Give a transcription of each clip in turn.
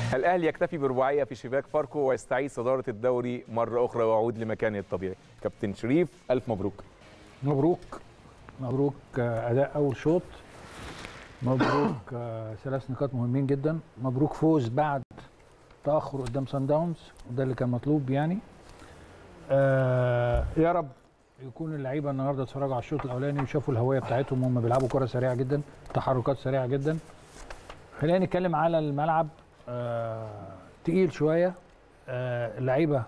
الاهلي يكتفي برباعيه في شباك فاركو ويستعيد صداره الدوري مره اخرى ويعود لمكانه الطبيعي كابتن شريف الف مبروك مبروك مبروك آه، اداء اول شوط مبروك آه، ثلاث نقاط مهمين جدا مبروك فوز بعد تاخر قدام سان داونز وده اللي كان مطلوب يعني آه يا رب يكون اللعيبه النهارده اتفرجوا على الشوط الاولاني وشافوا الهويه بتاعتهم هم بيلعبوا كره سريعه جدا تحركات سريعه جدا خلينا نتكلم على الملعب آه تقيل شويه آه اللعيبه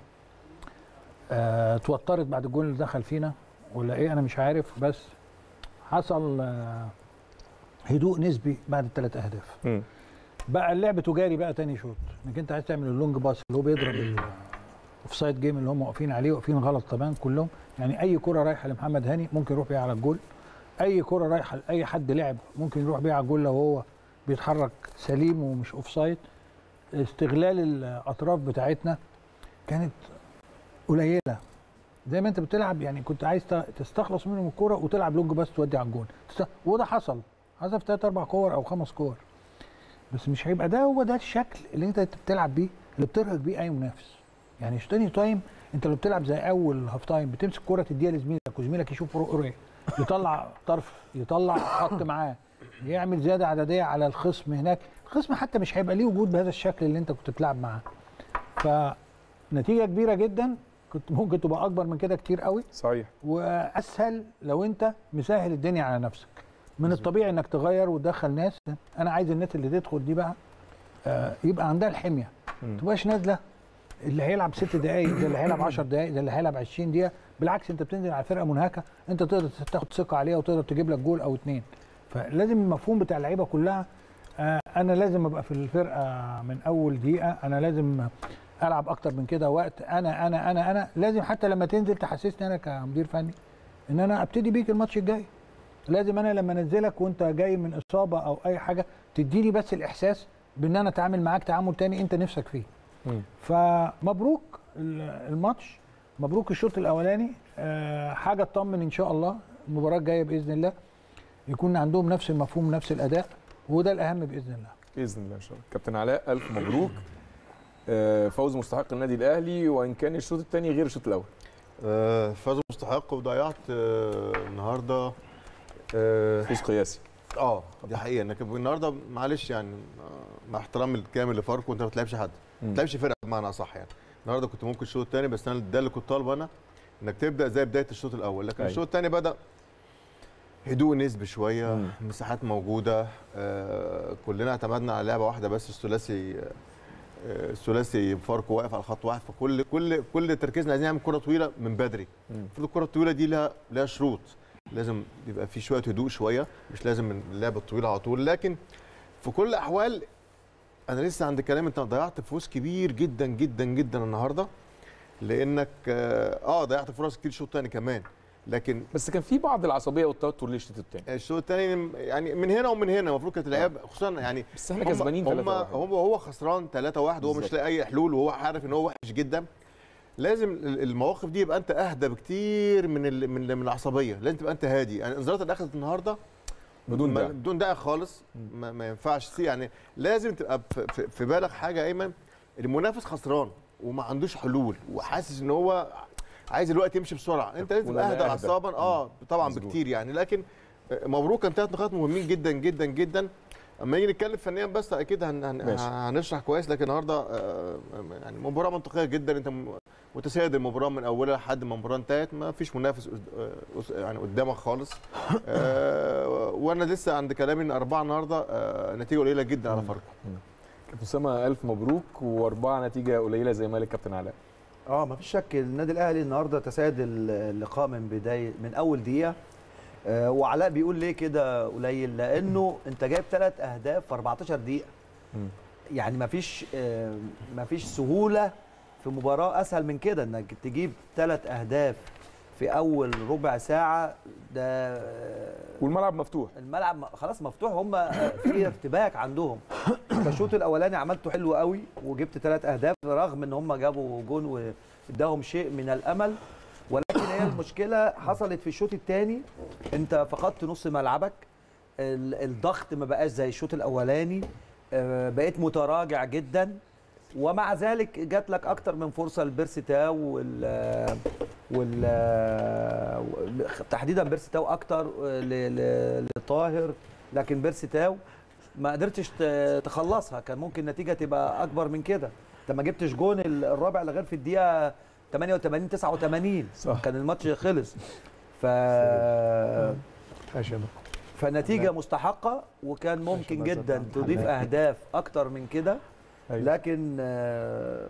آه اتوترت بعد الجول اللي دخل فينا ولا ايه انا مش عارف بس حصل آه هدوء نسبي بعد الثلاث اهداف مم. بقى اللعب تجاري بقى تاني شوط انك انت عايز تعمل اللونج باس اللي هو بيضرب الاوف سايد جيم اللي هم واقفين عليه واقفين غلط طبعا كلهم يعني اي كره رايحه لمحمد هاني ممكن يروح بيها على الجول اي كره رايحه لاي حد لعب ممكن يروح بيها على الجول لو هو بيتحرك سليم ومش اوف سايد استغلال الاطراف بتاعتنا كانت قليله زي ما انت بتلعب يعني كنت عايز ت- تستخلص منهم الكوره وتلعب لونج باس تودي على الجول تست- وده حصل حصل في ثلاث اربع كور او خمس كور بس مش هيبقى ده هو ده الشكل اللي انت بتلعب بيه اللي بترهق بيه اي منافس يعني مش تاني تايم انت لو بتلعب زي اول هاف تايم بتمسك كوره تديها لزميلك وزميلك يشوف رؤيه يطلع طرف يطلع خط معاه يعمل زياده عدديه على الخصم هناك الخصم حتى مش هيبقى ليه وجود بهذا الشكل اللي انت كنت بتلعب معاه فنتيجه كبيره جدا كنت ممكن تبقى اكبر من كده كتير قوي صحيح واسهل لو انت مسهل الدنيا على نفسك من الطبيعي انك تغير وتدخل ناس انا عايز الناس اللي تدخل دي بقى آه، يبقى عندها الحميه ما تبقاش نازله اللي هيلعب ست دقائق ده اللي هيلعب 10 دقائق ده اللي هيلعب 20 دقيقه بالعكس انت بتنزل على فرقه منهكه انت تقدر تاخد ثقه عليها وتقدر تجيب لك جول او اتنين فلازم المفهوم بتاع اللعيبه كلها آه، انا لازم ابقى في الفرقه من اول دقيقه انا لازم العب اكتر من كده وقت انا انا انا انا لازم حتى لما تنزل تحسسني انا كمدير فني ان انا ابتدي بيك الماتش الجاي لازم انا لما انزلك وانت جاي من اصابه او اي حاجه تديني بس الاحساس بان انا اتعامل معاك تعامل تاني انت نفسك فيه مم. فمبروك ال- الماتش مبروك الشوط الاولاني أه حاجه تطمن ان شاء الله المباراه الجايه باذن الله يكون عندهم نفس المفهوم نفس الاداء وده الاهم باذن الله باذن الله ان شاء الله كابتن علاء الف مبروك آه، فوز مستحق النادي الاهلي وان كان الشوط الثاني غير الشوط الاول آه، فاز مستحق وضيعت آه، النهارده اه فوز قياسي آه، دي حقيقه انك النهارده معلش يعني آه، مع احترامي الكامل لفاركو انت ما بتلعبش حد مم. ما بتلعبش فرقه بمعنى اصح يعني النهارده كنت ممكن الشوط الثاني بس انا ده اللي كنت طالبه انا انك تبدا زي بدايه الشوط الاول لكن أيوة. الشوط الثاني بدا هدوء نسبي شويه مم. مساحات موجوده آه كلنا اعتمدنا على لعبه واحده بس الثلاثي آه، الثلاثي فاركو واقف على خط واحد فكل كل كل تركيزنا عايزين نعمل كره طويله من بدري مم. المفروض الكره الطويله دي لها لها شروط لازم يبقى في شويه هدوء شويه مش لازم من اللعب الطويل على طول لكن في كل الاحوال انا لسه عند كلام انت ضيعت فوز كبير جدا جدا جدا النهارده لانك اه آه، ضيعت فرص كتير الشوط الثاني كمان لكن بس كان في بعض العصبيه والتوتر ليه الشوط الثاني الشوط الثاني يعني من هنا ومن هنا المفروض كانت اللعيبه خصوصا يعني بس احنا هم- كسبانين هم 3 هو هو خسران 3 1 وهو مش بالظبط. لاقي اي حلول وهو عارف ان هو وحش جدا لازم ال- المواقف دي يبقى انت اهدى بكتير من ال من, ال- من العصبيه لازم تبقى انت هادي يعني الانذارات اللي اخذت النهارده بدون ما- داعي. بدون داعي خالص ما, ما ينفعش تسي- يعني لازم تبقى في, في, في بالك حاجه ايمن المنافس خسران وما عندوش حلول وحاسس ان هو عايز الوقت يمشي بسرعه انت لازم تكون تبقى أنا اهدى أهدى. اعصابا اه طبعا مظبوط. بكتير يعني لكن آه، مبروك كان ثلاث نقاط مهمين جدا جدا جدا اما نيجي نتكلم فنيا بس اكيد هن هن ماشي. هنشرح كويس لكن النهارده آه، يعني مباراه منطقيه جدا انت م- متسيد المباراه من اولها لحد ما المباراه انتهت ما فيش منافس قد- آه، يعني قدامك خالص آه، وانا لسه عند كلامي ان اربعه النهارده آه، نتيجه قليله جدا على فاركو كابتن اسامه الف مبروك واربعه نتيجه قليله زي ما قال الكابتن علاء اه مفيش شك النادي الاهلي النهارده تسيد اللقاء من بدايه من اول دقيقه آه وعلاء بيقول ليه كده قليل لانه انت جايب ثلاث اهداف في 14 دقيقه مم. يعني مفيش آه مفيش سهوله في مباراه اسهل من كده انك تجيب ثلاث اهداف في اول ربع ساعه ده آه، والملعب مفتوح الملعب م- خلاص مفتوح هم في ارتباك عندهم انت الشوط الاولاني عملته حلو قوي وجبت ثلاث اهداف رغم ان هم جابوا جون واداهم شيء من الامل ولكن هي المشكله حصلت في الشوط الثاني انت فقدت نص ملعبك ال- الضغط ما بقاش زي الشوط الاولاني آه، بقيت متراجع جدا ومع ذلك جات لك اكتر من فرصه لبيرسي تاو وال وال تحديدا بيرسي تاو اكتر ل- ل- لطاهر لكن بيرسي تاو ما قدرتش ت- تخلصها كان ممكن النتيجه تبقى اكبر من كده انت ما جبتش جون الرابع لغايه في الدقيقه 88 89 صح. كان الماتش خلص ف ماشي يا دكتور. فنتيجه مستحقه وكان ممكن ماشي، جدا بس تضيف اهداف اكتر من كده أيوة. لكن آه،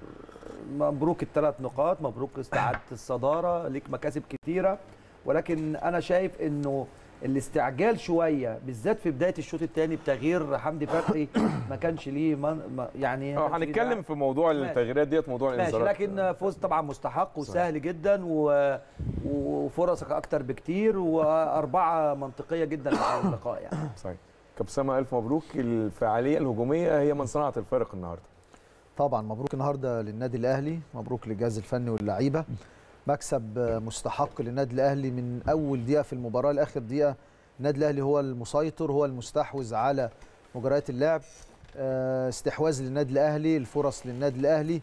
مبروك الثلاث نقاط مبروك استعاده الصداره ليك مكاسب كتيره ولكن انا شايف انه الاستعجال شويه بالذات في بدايه الشوط الثاني بتغيير حمدي فتحي ما كانش ليه من ما- يعني ما اه كانش ليه هنتكلم داعي. في موضوع ماشي. التغييرات ديت موضوع ماشي الانذارات لكن فوز طبعا مستحق وسهل جدا و... وفرصك اكتر بكتير واربعه منطقيه جدا في اللقاء يعني صحيح كابتن سامة الف مبروك الفعاليه الهجوميه هي من صنعت الفارق النهارده طبعا مبروك النهارده للنادي الاهلي مبروك للجهاز الفني واللعيبه مكسب مستحق للنادي الاهلي من اول دقيقه في المباراه لاخر دقيقه النادي الاهلي هو المسيطر هو المستحوذ على مجريات اللعب آه، استحواذ للنادي الاهلي الفرص للنادي الاهلي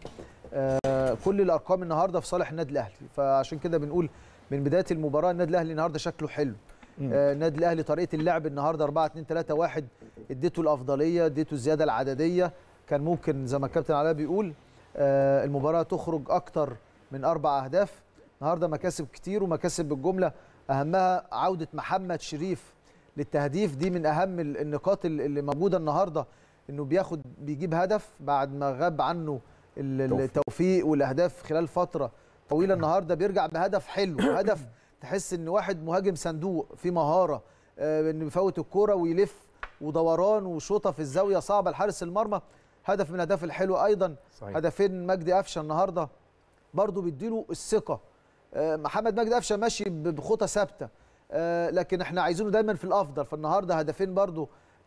آه، كل الارقام النهارده في صالح النادي الاهلي فعشان كده بنقول من بدايه المباراه النادي الاهلي النهارده شكله حلو آه، النادي الاهلي طريقه اللعب النهارده 4 2 3 1 اديته الافضليه اديته الزياده العدديه كان ممكن زي ما الكابتن علاء بيقول آه، المباراه تخرج اكتر من اربع اهداف النهارده مكاسب كتير ومكاسب بالجمله اهمها عوده محمد شريف للتهديف دي من اهم ال- النقاط ال- اللي موجوده النهارده انه بياخد بيجيب هدف بعد ما غاب عنه ال- ال- توفيق. التوفيق والاهداف خلال فتره طويله النهارده بيرجع بهدف حلو هدف تحس ان واحد مهاجم صندوق في مهاره آه، انه بيفوت الكوره ويلف ودوران وشوطه في الزاويه صعبه لحارس المرمى هدف من الاهداف الحلوه ايضا صحيح هدفين مجدي قفشه النهارده برضو بيديله الثقه آه، محمد مجدي قفشه ماشي ب- بخطى ثابته آه، لكن احنا عايزينه دايما في الافضل فالنهارده هدفين برضو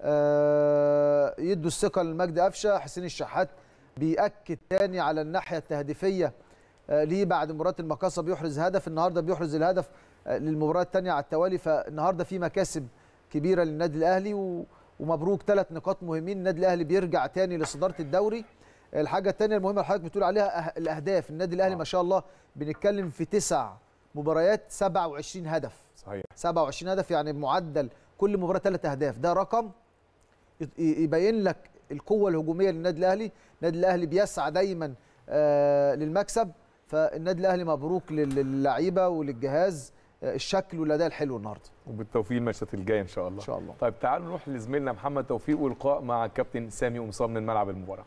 آه، يدوا الثقه لمجدي قفشه حسين الشحات بيأكد تاني على الناحيه التهديفيه آه، ليه بعد مباراه المقاصه بيحرز هدف النهارده بيحرز الهدف آه، للمباراه الثانيه على التوالي فالنهارده في مكاسب كبيره للنادي الاهلي و- ومبروك ثلاث نقاط مهمين النادي الاهلي بيرجع تاني لصداره الدوري الحاجه الثانيه المهمه اللي حضرتك بتقول عليها أه- الاهداف النادي الاهلي ما شاء الله بنتكلم في تسع مباريات 27 هدف صحيح 27 هدف يعني بمعدل كل مباراه ثلاث اهداف ده رقم يت- ي- يبين لك القوه الهجوميه للنادي الاهلي النادي الاهلي بيسعى دايما آه للمكسب فالنادي الاهلي مبروك لل- للعيبه وللجهاز آه الشكل والاداء الحلو النهارده وبالتوفيق الماتشات الجايه ان شاء الله ان شاء الله طيب تعالوا نروح لزميلنا محمد توفيق ولقاء مع الكابتن سامي قمصان من ملعب المباراه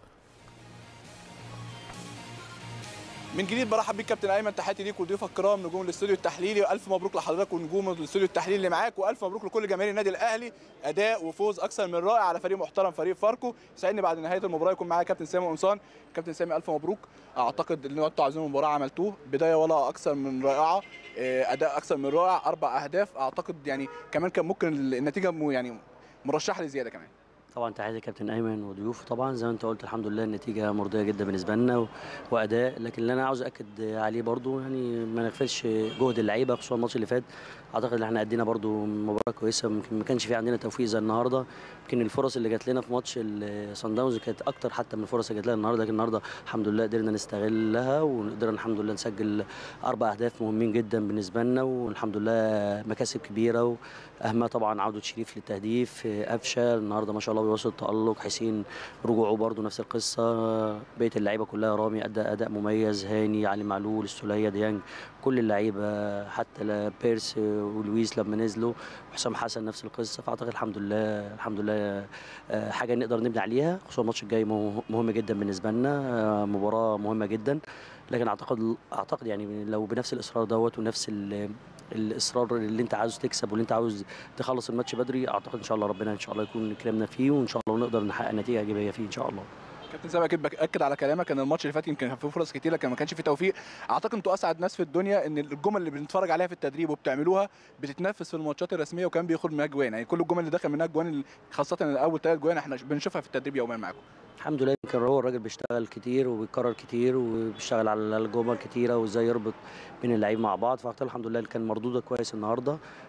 من جديد برحب بيك كابتن ايمن تحياتي ليك وضيوفك الكرام نجوم الاستوديو التحليلي والف مبروك لحضرتك ونجوم الاستوديو التحليلي اللي معاك والف مبروك لكل جماهير النادي الاهلي اداء وفوز اكثر من رائع على فريق محترم فريق فاركو يسعدني بعد نهايه المباراه يكون معايا كابتن سامي قمصان كابتن سامي الف مبروك اعتقد ان انتوا عايزين المباراه عملتوه بدايه ولا اكثر من رائعه آه، اداء اكثر من رائع اربع اهداف اعتقد يعني كمان كان ممكن النتيجه م- يعني مرشحه لزياده كمان طبعا تحياتي كابتن ايمن وضيوفه طبعا زي ما انت قلت الحمد لله النتيجه مرضيه جدا بالنسبه لنا و- واداء لكن اللي انا عاوز اكد عليه برضو يعني ما نغفلش جهد اللعيبه خصوصا الماتش اللي فات اعتقد ان احنا ادينا برضو مباراه كويسه يمكن ما كانش في عندنا توفيق زي النهارده يمكن الفرص اللي جات لنا في ماتش الصن داونز كانت اكتر حتى من الفرص اللي جات لنا النهارده لكن النهارده الحمد لله قدرنا نستغلها وقدرنا الحمد لله نسجل اربع اهداف مهمين جدا بالنسبه لنا والحمد لله مكاسب كبيره واهمها طبعا عوده شريف للتهديف قفشه النهارده ما شاء الله بيوصل تالق حسين رجوعه برده نفس القصه بقيه اللعيبه كلها رامي ادى اداء مميز هاني علي معلول السوليه ديانج كل اللعيبه حتى لا بيرس ولويس لما نزلوا وحسام حسن نفس القصه فاعتقد الحمد لله الحمد لله آه، حاجه نقدر نبني عليها خصوصا الماتش الجاي مه- مهم جدا بالنسبه لنا آه، مباراه مهمه جدا لكن اعتقد اعتقد يعني لو بنفس الاصرار دوت ونفس ال- الاصرار اللي انت عاوز تكسب واللي انت عاوز تخلص الماتش بدري اعتقد ان شاء الله ربنا ان شاء الله يكون كرمنا فيه وان شاء الله نقدر نحقق نتيجه ايجابيه فيه ان شاء الله كابتن سامي اكيد باكد على كلامك ان الماتش اللي فات يمكن كان فيه فرص كتير لكن ما كانش فيه توفيق اعتقد انتوا اسعد ناس في الدنيا ان الجمل اللي بنتفرج عليها في التدريب وبتعملوها بتتنفذ في الماتشات الرسميه وكان بيخرج منها جوان يعني كل الجمل اللي داخل منها جوان خاصه اول ثلاث جوان احنا بنشوفها في التدريب يوميا معاكم الحمد لله يمكن هو الراجل بيشتغل كتير وبيكرر كتير وبيشتغل على الجمل كتيره وازاي يربط بين اللعيب مع بعض فاعتقد الحمد لله كان مردوده كويس النهارده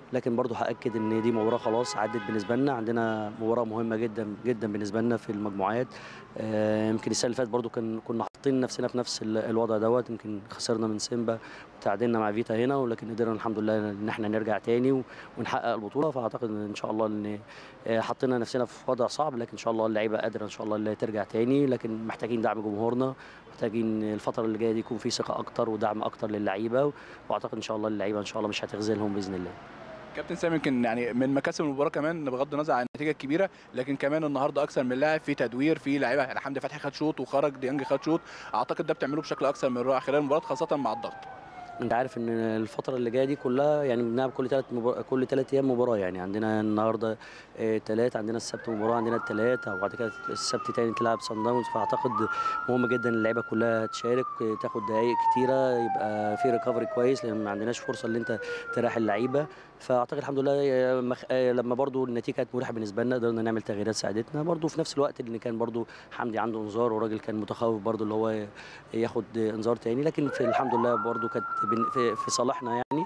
لكن برضو هاكد ان دي مباراه خلاص عدت بالنسبه لنا عندنا مباراه مهمه جدا جدا بالنسبه لنا في المجموعات آه، يمكن السنه اللي فاتت برضو كان كنا حاطين نفسنا في نفس ال- الوضع دوت يمكن خسرنا من سيمبا وتعادلنا مع فيتا هنا ولكن قدرنا الحمد لله ان احنا نرجع تاني و- ونحقق البطوله فاعتقد ان شاء الله ان آه، حطينا نفسنا في وضع صعب لكن ان شاء الله اللعيبه قادره ان شاء الله اللي ترجع تاني لكن محتاجين دعم جمهورنا محتاجين الفتره اللي جايه دي يكون في ثقه اكتر ودعم اكتر للعيبه واعتقد ان شاء الله اللعيبه ان شاء الله مش هتخذلهم باذن الله كابتن سامي يمكن يعني من مكاسب المباراه كمان بغض النظر عن النتيجه الكبيره لكن كمان النهارده اكثر من لاعب في تدوير في لعيبه يعني حمدي فتحي خد شوط وخرج ديانج خد شوط اعتقد ده بتعمله بشكل اكثر من رائع خلال المباراه خاصه مع الضغط انت عارف ان الفتره اللي جايه دي كلها يعني بنلعب كل ثلاث مبار... كل ثلاث ايام مباراه يعني عندنا النهارده ثلاث عندنا السبت مباراه عندنا الثلاث وبعد كده السبت تاني تلعب صن داونز فاعتقد مهم جدا اللعيبه كلها تشارك آه، تاخد دقائق كتيره يبقى في ريكفري كويس لان ما عندناش فرصه ان انت تريح اللعيبه فاعتقد الحمد لله آه، مخ... آه، لما برضو النتيجه كانت مريحه بالنسبه لنا قدرنا نعمل تغييرات ساعدتنا برضو في نفس الوقت اللي كان برضو حمدي عنده انذار وراجل كان متخوف برضو اللي هو ياخد انذار تاني لكن في الحمد لله برضو كانت بن- في, في صالحنا يعني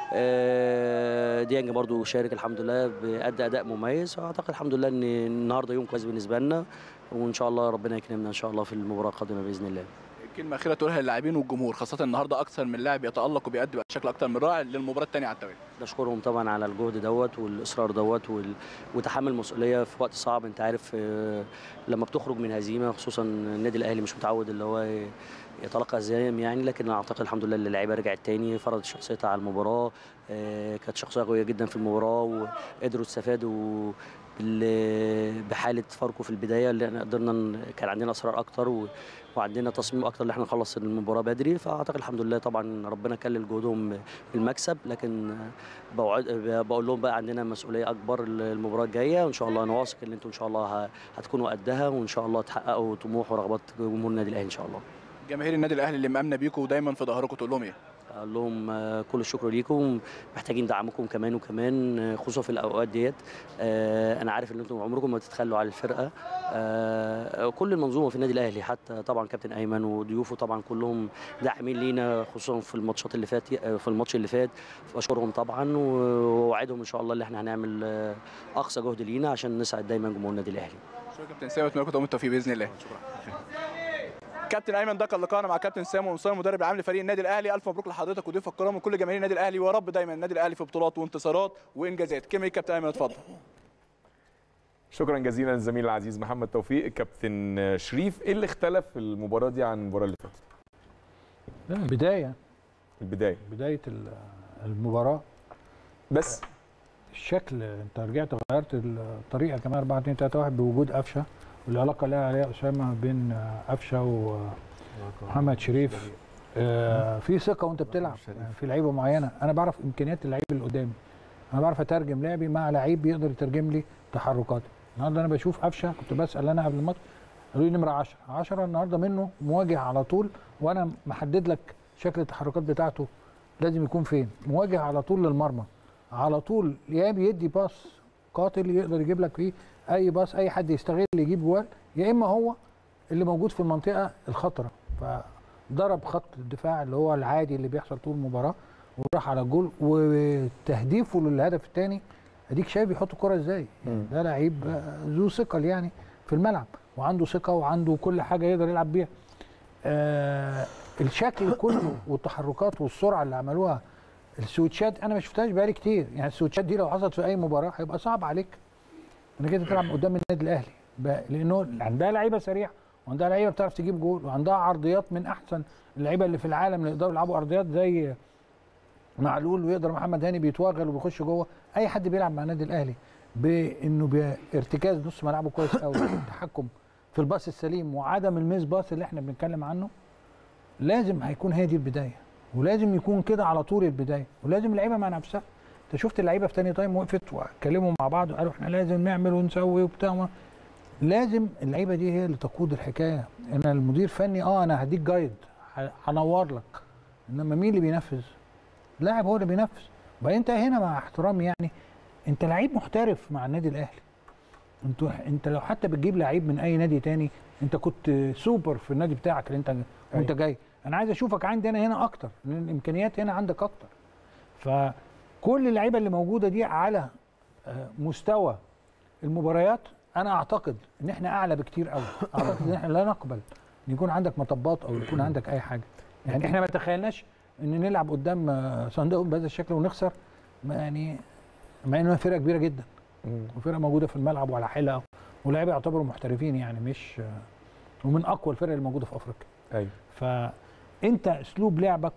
آه، ديانج برضو شارك الحمد لله بأدى اداء مميز واعتقد الحمد لله ان النهارده يوم كويس بالنسبه لنا وان شاء الله ربنا يكرمنا ان شاء الله في المباراه القادمه باذن الله كلمه اخيره تقولها للاعبين والجمهور خاصه النهارده اكثر من لاعب يتالق وبيأدي بشكل اكثر من رائع للمباراه الثانيه على التوالي نشكرهم طبعا على الجهد دوت والاصرار دوت وال... وتحمل مسؤوليه في وقت صعب انت عارف آه، لما بتخرج من هزيمه خصوصا النادي الاهلي مش متعود اللي هو ي- يتلقى هزايم يعني لكن اعتقد الحمد لله ان اللعيبه رجعت تاني فرضت شخصيتها على المباراه آه، كانت شخصيه قويه جدا في المباراه وقدروا يستفادوا بال- بحاله فاركو في البدايه اللي احنا قدرنا ن- كان عندنا اصرار اكتر و... وعندنا تصميم اكتر ان احنا نخلص المباراه بدري فاعتقد الحمد لله طبعا ربنا كلل جهودهم بالمكسب لكن بوعد بقول لهم بقى عندنا مسؤوليه اكبر المباراه الجايه وان شاء الله انا واثق ان انتم ان شاء الله ه- هتكونوا قدها وان شاء الله تحققوا طموح ورغبات جمهور النادي الاهلي ان شاء الله جماهير النادي الاهلي اللي مامنه بيكم ودايما في ظهركم تقول لهم ايه اقول لهم آه، كل الشكر ليكم محتاجين دعمكم كمان وكمان آه، خصوصا في الاوقات ديت آه، انا عارف ان انتم عمركم ما تتخلوا على الفرقه آه، كل المنظومه في النادي الاهلي حتى طبعا كابتن ايمن وضيوفه طبعا كلهم داعمين لينا خصوصا في الماتشات اللي فات آه، في الماتش اللي فات بشكرهم طبعا ووعدهم ان شاء الله ان احنا هنعمل آه، اقصى جهد لينا عشان نسعد دايما جمهور النادي الاهلي شكرا كابتن سامي اتمنى لكم التوفيق باذن الله كابتن ايمن ده كان لقاءنا مع كابتن سامي ومصطفى المدرب العام لفريق النادي الاهلي الف مبروك لحضرتك وضيوف الكرام وكل جماهير النادي الاهلي ويا رب دايما النادي الاهلي في بطولات وانتصارات وانجازات كلمه كابتن ايمن اتفضل شكرا جزيلا للزميل العزيز محمد توفيق الكابتن شريف ايه اللي اختلف في المباراه دي عن المباراه اللي فاتت لا بدايه البدايه بدايه ال- المباراه بس الشكل انت رجعت غيرت الطريقه كمان 4 2 3 1 بوجود قفشه والعلاقه اللي عليها اسامه بين قفشه ومحمد شريف آه، في ثقه وانت بتلعب يعني في لعيبه معينه انا بعرف امكانيات اللعيب اللي قدامي انا بعرف اترجم لعبي مع لعيب بيقدر يترجم لي تحركاتي النهارده انا بشوف قفشه كنت بسال انا قبل الماتش قالوا لي نمره 10 10 النهارده منه مواجه على طول وانا محدد لك شكل التحركات بتاعته لازم يكون فين مواجه على طول للمرمى على طول يا بيدي باص قاتل يقدر يجيب لك فيه اي باص اي حد يستغل يجيب جوال يا اما هو اللي موجود في المنطقه الخطره فضرب خط الدفاع اللي هو العادي اللي بيحصل طول المباراه وراح على الجول وتهديفه للهدف الثاني اديك شايف بيحط الكره ازاي يعني ده لعيب آه، ذو ثقل يعني في الملعب وعنده ثقه وعنده كل حاجه يقدر يلعب بيها آه الشكل كله والتحركات والسرعه اللي عملوها السويتشات انا ما شفتهاش بقالي كتير يعني السويتشات دي لو حصلت في اي مباراه هيبقى صعب عليك انك انت تلعب قدام النادي الاهلي ب- لانه عندها لعيبه سريعه وعندها لعيبه بتعرف تجيب جول وعندها عرضيات من احسن اللعيبه اللي في العالم اللي يقدروا يلعبوا ارضيات زي معلول ويقدر محمد هاني بيتوغل وبيخش جوه اي حد بيلعب مع النادي الاهلي بانه بارتكاز نص ملعبه كويس قوي التحكم في الباص السليم وعدم الميس باص اللي احنا بنتكلم عنه لازم هيكون هي دي البدايه ولازم يكون كده على طول البدايه ولازم اللعيبه مع نفسها انت شفت اللعيبه في تاني تايم وقفت واتكلموا مع بعض وقالوا احنا لازم نعمل ونسوي وبتاع لازم اللعيبه دي هي اللي تقود الحكايه انا المدير فني اه انا هديك جايد ه- هنور لك انما مين اللي بينفذ؟ اللاعب هو اللي بينفذ وبعدين انت هنا مع احترامي يعني انت لعيب محترف مع النادي الاهلي انت انت لو حتى بتجيب لعيب من اي نادي تاني انت كنت سوبر في النادي بتاعك اللي انت وانت جاي انا عايز اشوفك عندي انا هنا اكتر لان الامكانيات هنا عندك اكتر كل اللعيبه اللي موجوده دي على آه، مستوى المباريات انا اعتقد ان احنا اعلى بكتير قوي اعتقد ان احنا لا نقبل ان يكون عندك مطبات او يكون عندك اي حاجه يعني احنا ما تخيلناش ان نلعب قدام آه، صن داونز بهذا الشكل ونخسر ما يعني مع انها فرقه كبيره جدا مم. وفرقه موجوده في الملعب وعلى حيلها ولاعيبه يعتبروا محترفين يعني مش آه، ومن اقوى الفرق اللي موجوده في افريقيا ايوه فانت اسلوب لعبك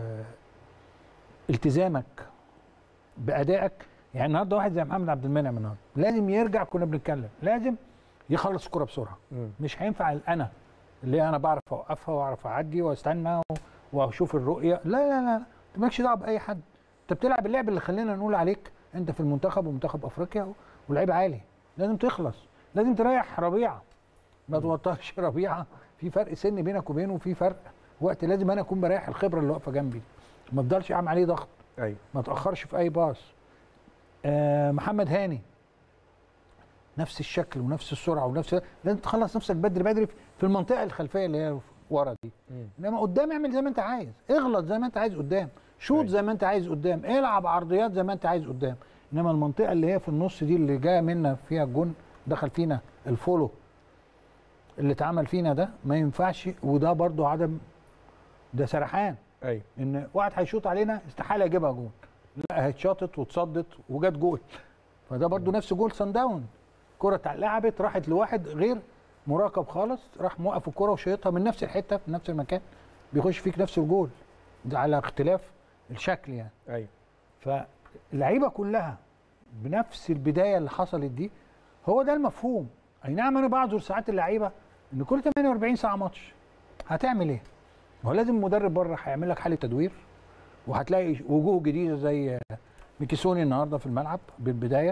والتزامك بادائك يعني النهارده واحد زي محمد عبد المنعم النهارده لازم يرجع كنا بنتكلم لازم يخلص الكره بسرعه مم. مش هينفع انا اللي انا بعرف اوقفها واعرف اعدي واستنى و- واشوف الرؤيه لا لا لا انت مالكش دعوه باي حد انت بتلعب اللعب اللي خلينا نقول عليك انت في المنتخب ومنتخب افريقيا ولعيب عالي لازم تخلص لازم تريح ربيعه ما توترش ربيعه في فرق سن بينك وبينه وفي فرق وقت لازم انا اكون بريح الخبره اللي واقفه جنبي ما افضلش اعمل عليه ضغط ايوه ما تاخرش في اي باص آه محمد هاني نفس الشكل ونفس السرعه ونفس لازم تخلص نفسك بدري بدري في المنطقه الخلفيه اللي هي ورا دي مم. انما قدام اعمل زي ما انت عايز اغلط زي ما انت عايز قدام شوط أيوة. زي ما انت عايز قدام العب عرضيات زي ما انت عايز قدام انما المنطقه اللي هي في النص دي اللي جايه منا فيها الجون دخل فينا الفولو اللي اتعمل فينا ده ما ينفعش وده برضو عدم ده سرحان ايوه ان واحد هيشوط علينا استحاله يجيبها جول لا هيتشاطت واتصدت وجت جول فده برضو نفس جول سان داون كرة اتلعبت راحت لواحد غير مراقب خالص راح موقف الكرة وشيطها من نفس الحتة في نفس المكان بيخش فيك نفس الجول ده على اختلاف الشكل يعني ايوه فاللعيبه كلها بنفس البدايه اللي حصلت دي هو ده المفهوم اي نعم انا بعذر ساعات اللعيبه ان كل 48 ساعه ماتش هتعمل ايه؟ ما هو لازم مدرب بره هيعمل لك حاله تدوير وهتلاقي وجوه جديده زي ميكيسوني النهارده في الملعب بالبدايه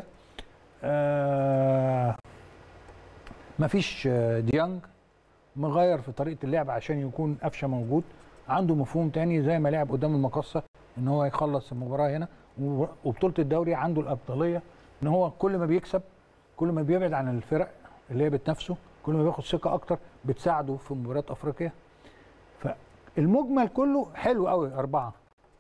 آه مفيش آه، ديانج مغير في طريقه اللعب عشان يكون قفشه موجود عنده مفهوم تاني زي ما لعب قدام المقصه ان هو يخلص المباراه هنا و- وبطوله الدوري عنده الافضليه ان هو كل ما بيكسب كل ما بيبعد عن الفرق اللي هي بتنافسه كل ما بياخد ثقه اكتر بتساعده في مباريات افريقيا فالمجمل كله حلو قوي اربعه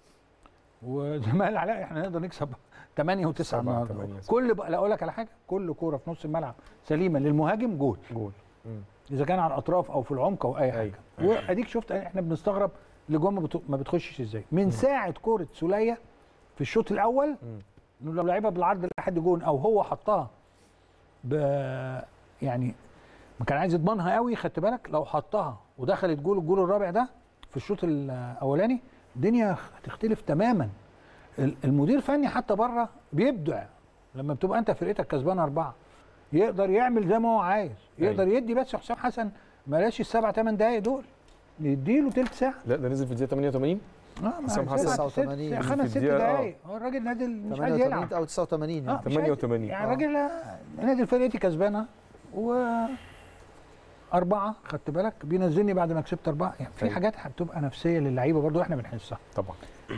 وزي ما قال علاء احنا نقدر نكسب 8 و9 سبعة، النهارده تمانية، سبعة. كل بقى لا اقول لك على حاجه كل كوره في نص الملعب سليمه للمهاجم جول جول مم. اذا كان على الاطراف او في العمق او اي حاجه أيوة. واديك شفت احنا بنستغرب الاجوان ما بت- ما بتخشش ازاي من ساعه كوره سوليه في الشوط الاول مم. انه لو لعبها بالعرض لحد جون او هو حطها ب يعني ما كان عايز يضمنها قوي خدت بالك لو حطها ودخلت جول الجول الرابع ده في الشوط الاولاني الدنيا هتختلف تماما ال- المدير الفني حتى بره بيبدع لما بتبقى انت فرقتك كسبان اربعه يقدر يعمل زي ما هو عايز يقدر يدي بس حسام حسن بلاش السبع ثمان دقايق دول يديله تلت ساعه لا ده نزل في الدقيقه 88 اه ما حسام سبع- حسن. ست- 89 خمس ست في الدقيقة، آه. دقايق هو الراجل نازل مش عايز 88 يلعب او 89 يعني. اه مش عايز- 88. يعني آه. الراجل آه، نادي فرقتي كسبانه و أربعة خدت بالك بينزلني بعد ما كسبت أربعة يعني في أيوة. حاجات بتبقى نفسية للعيبة برضو احنا بنحسها طبعا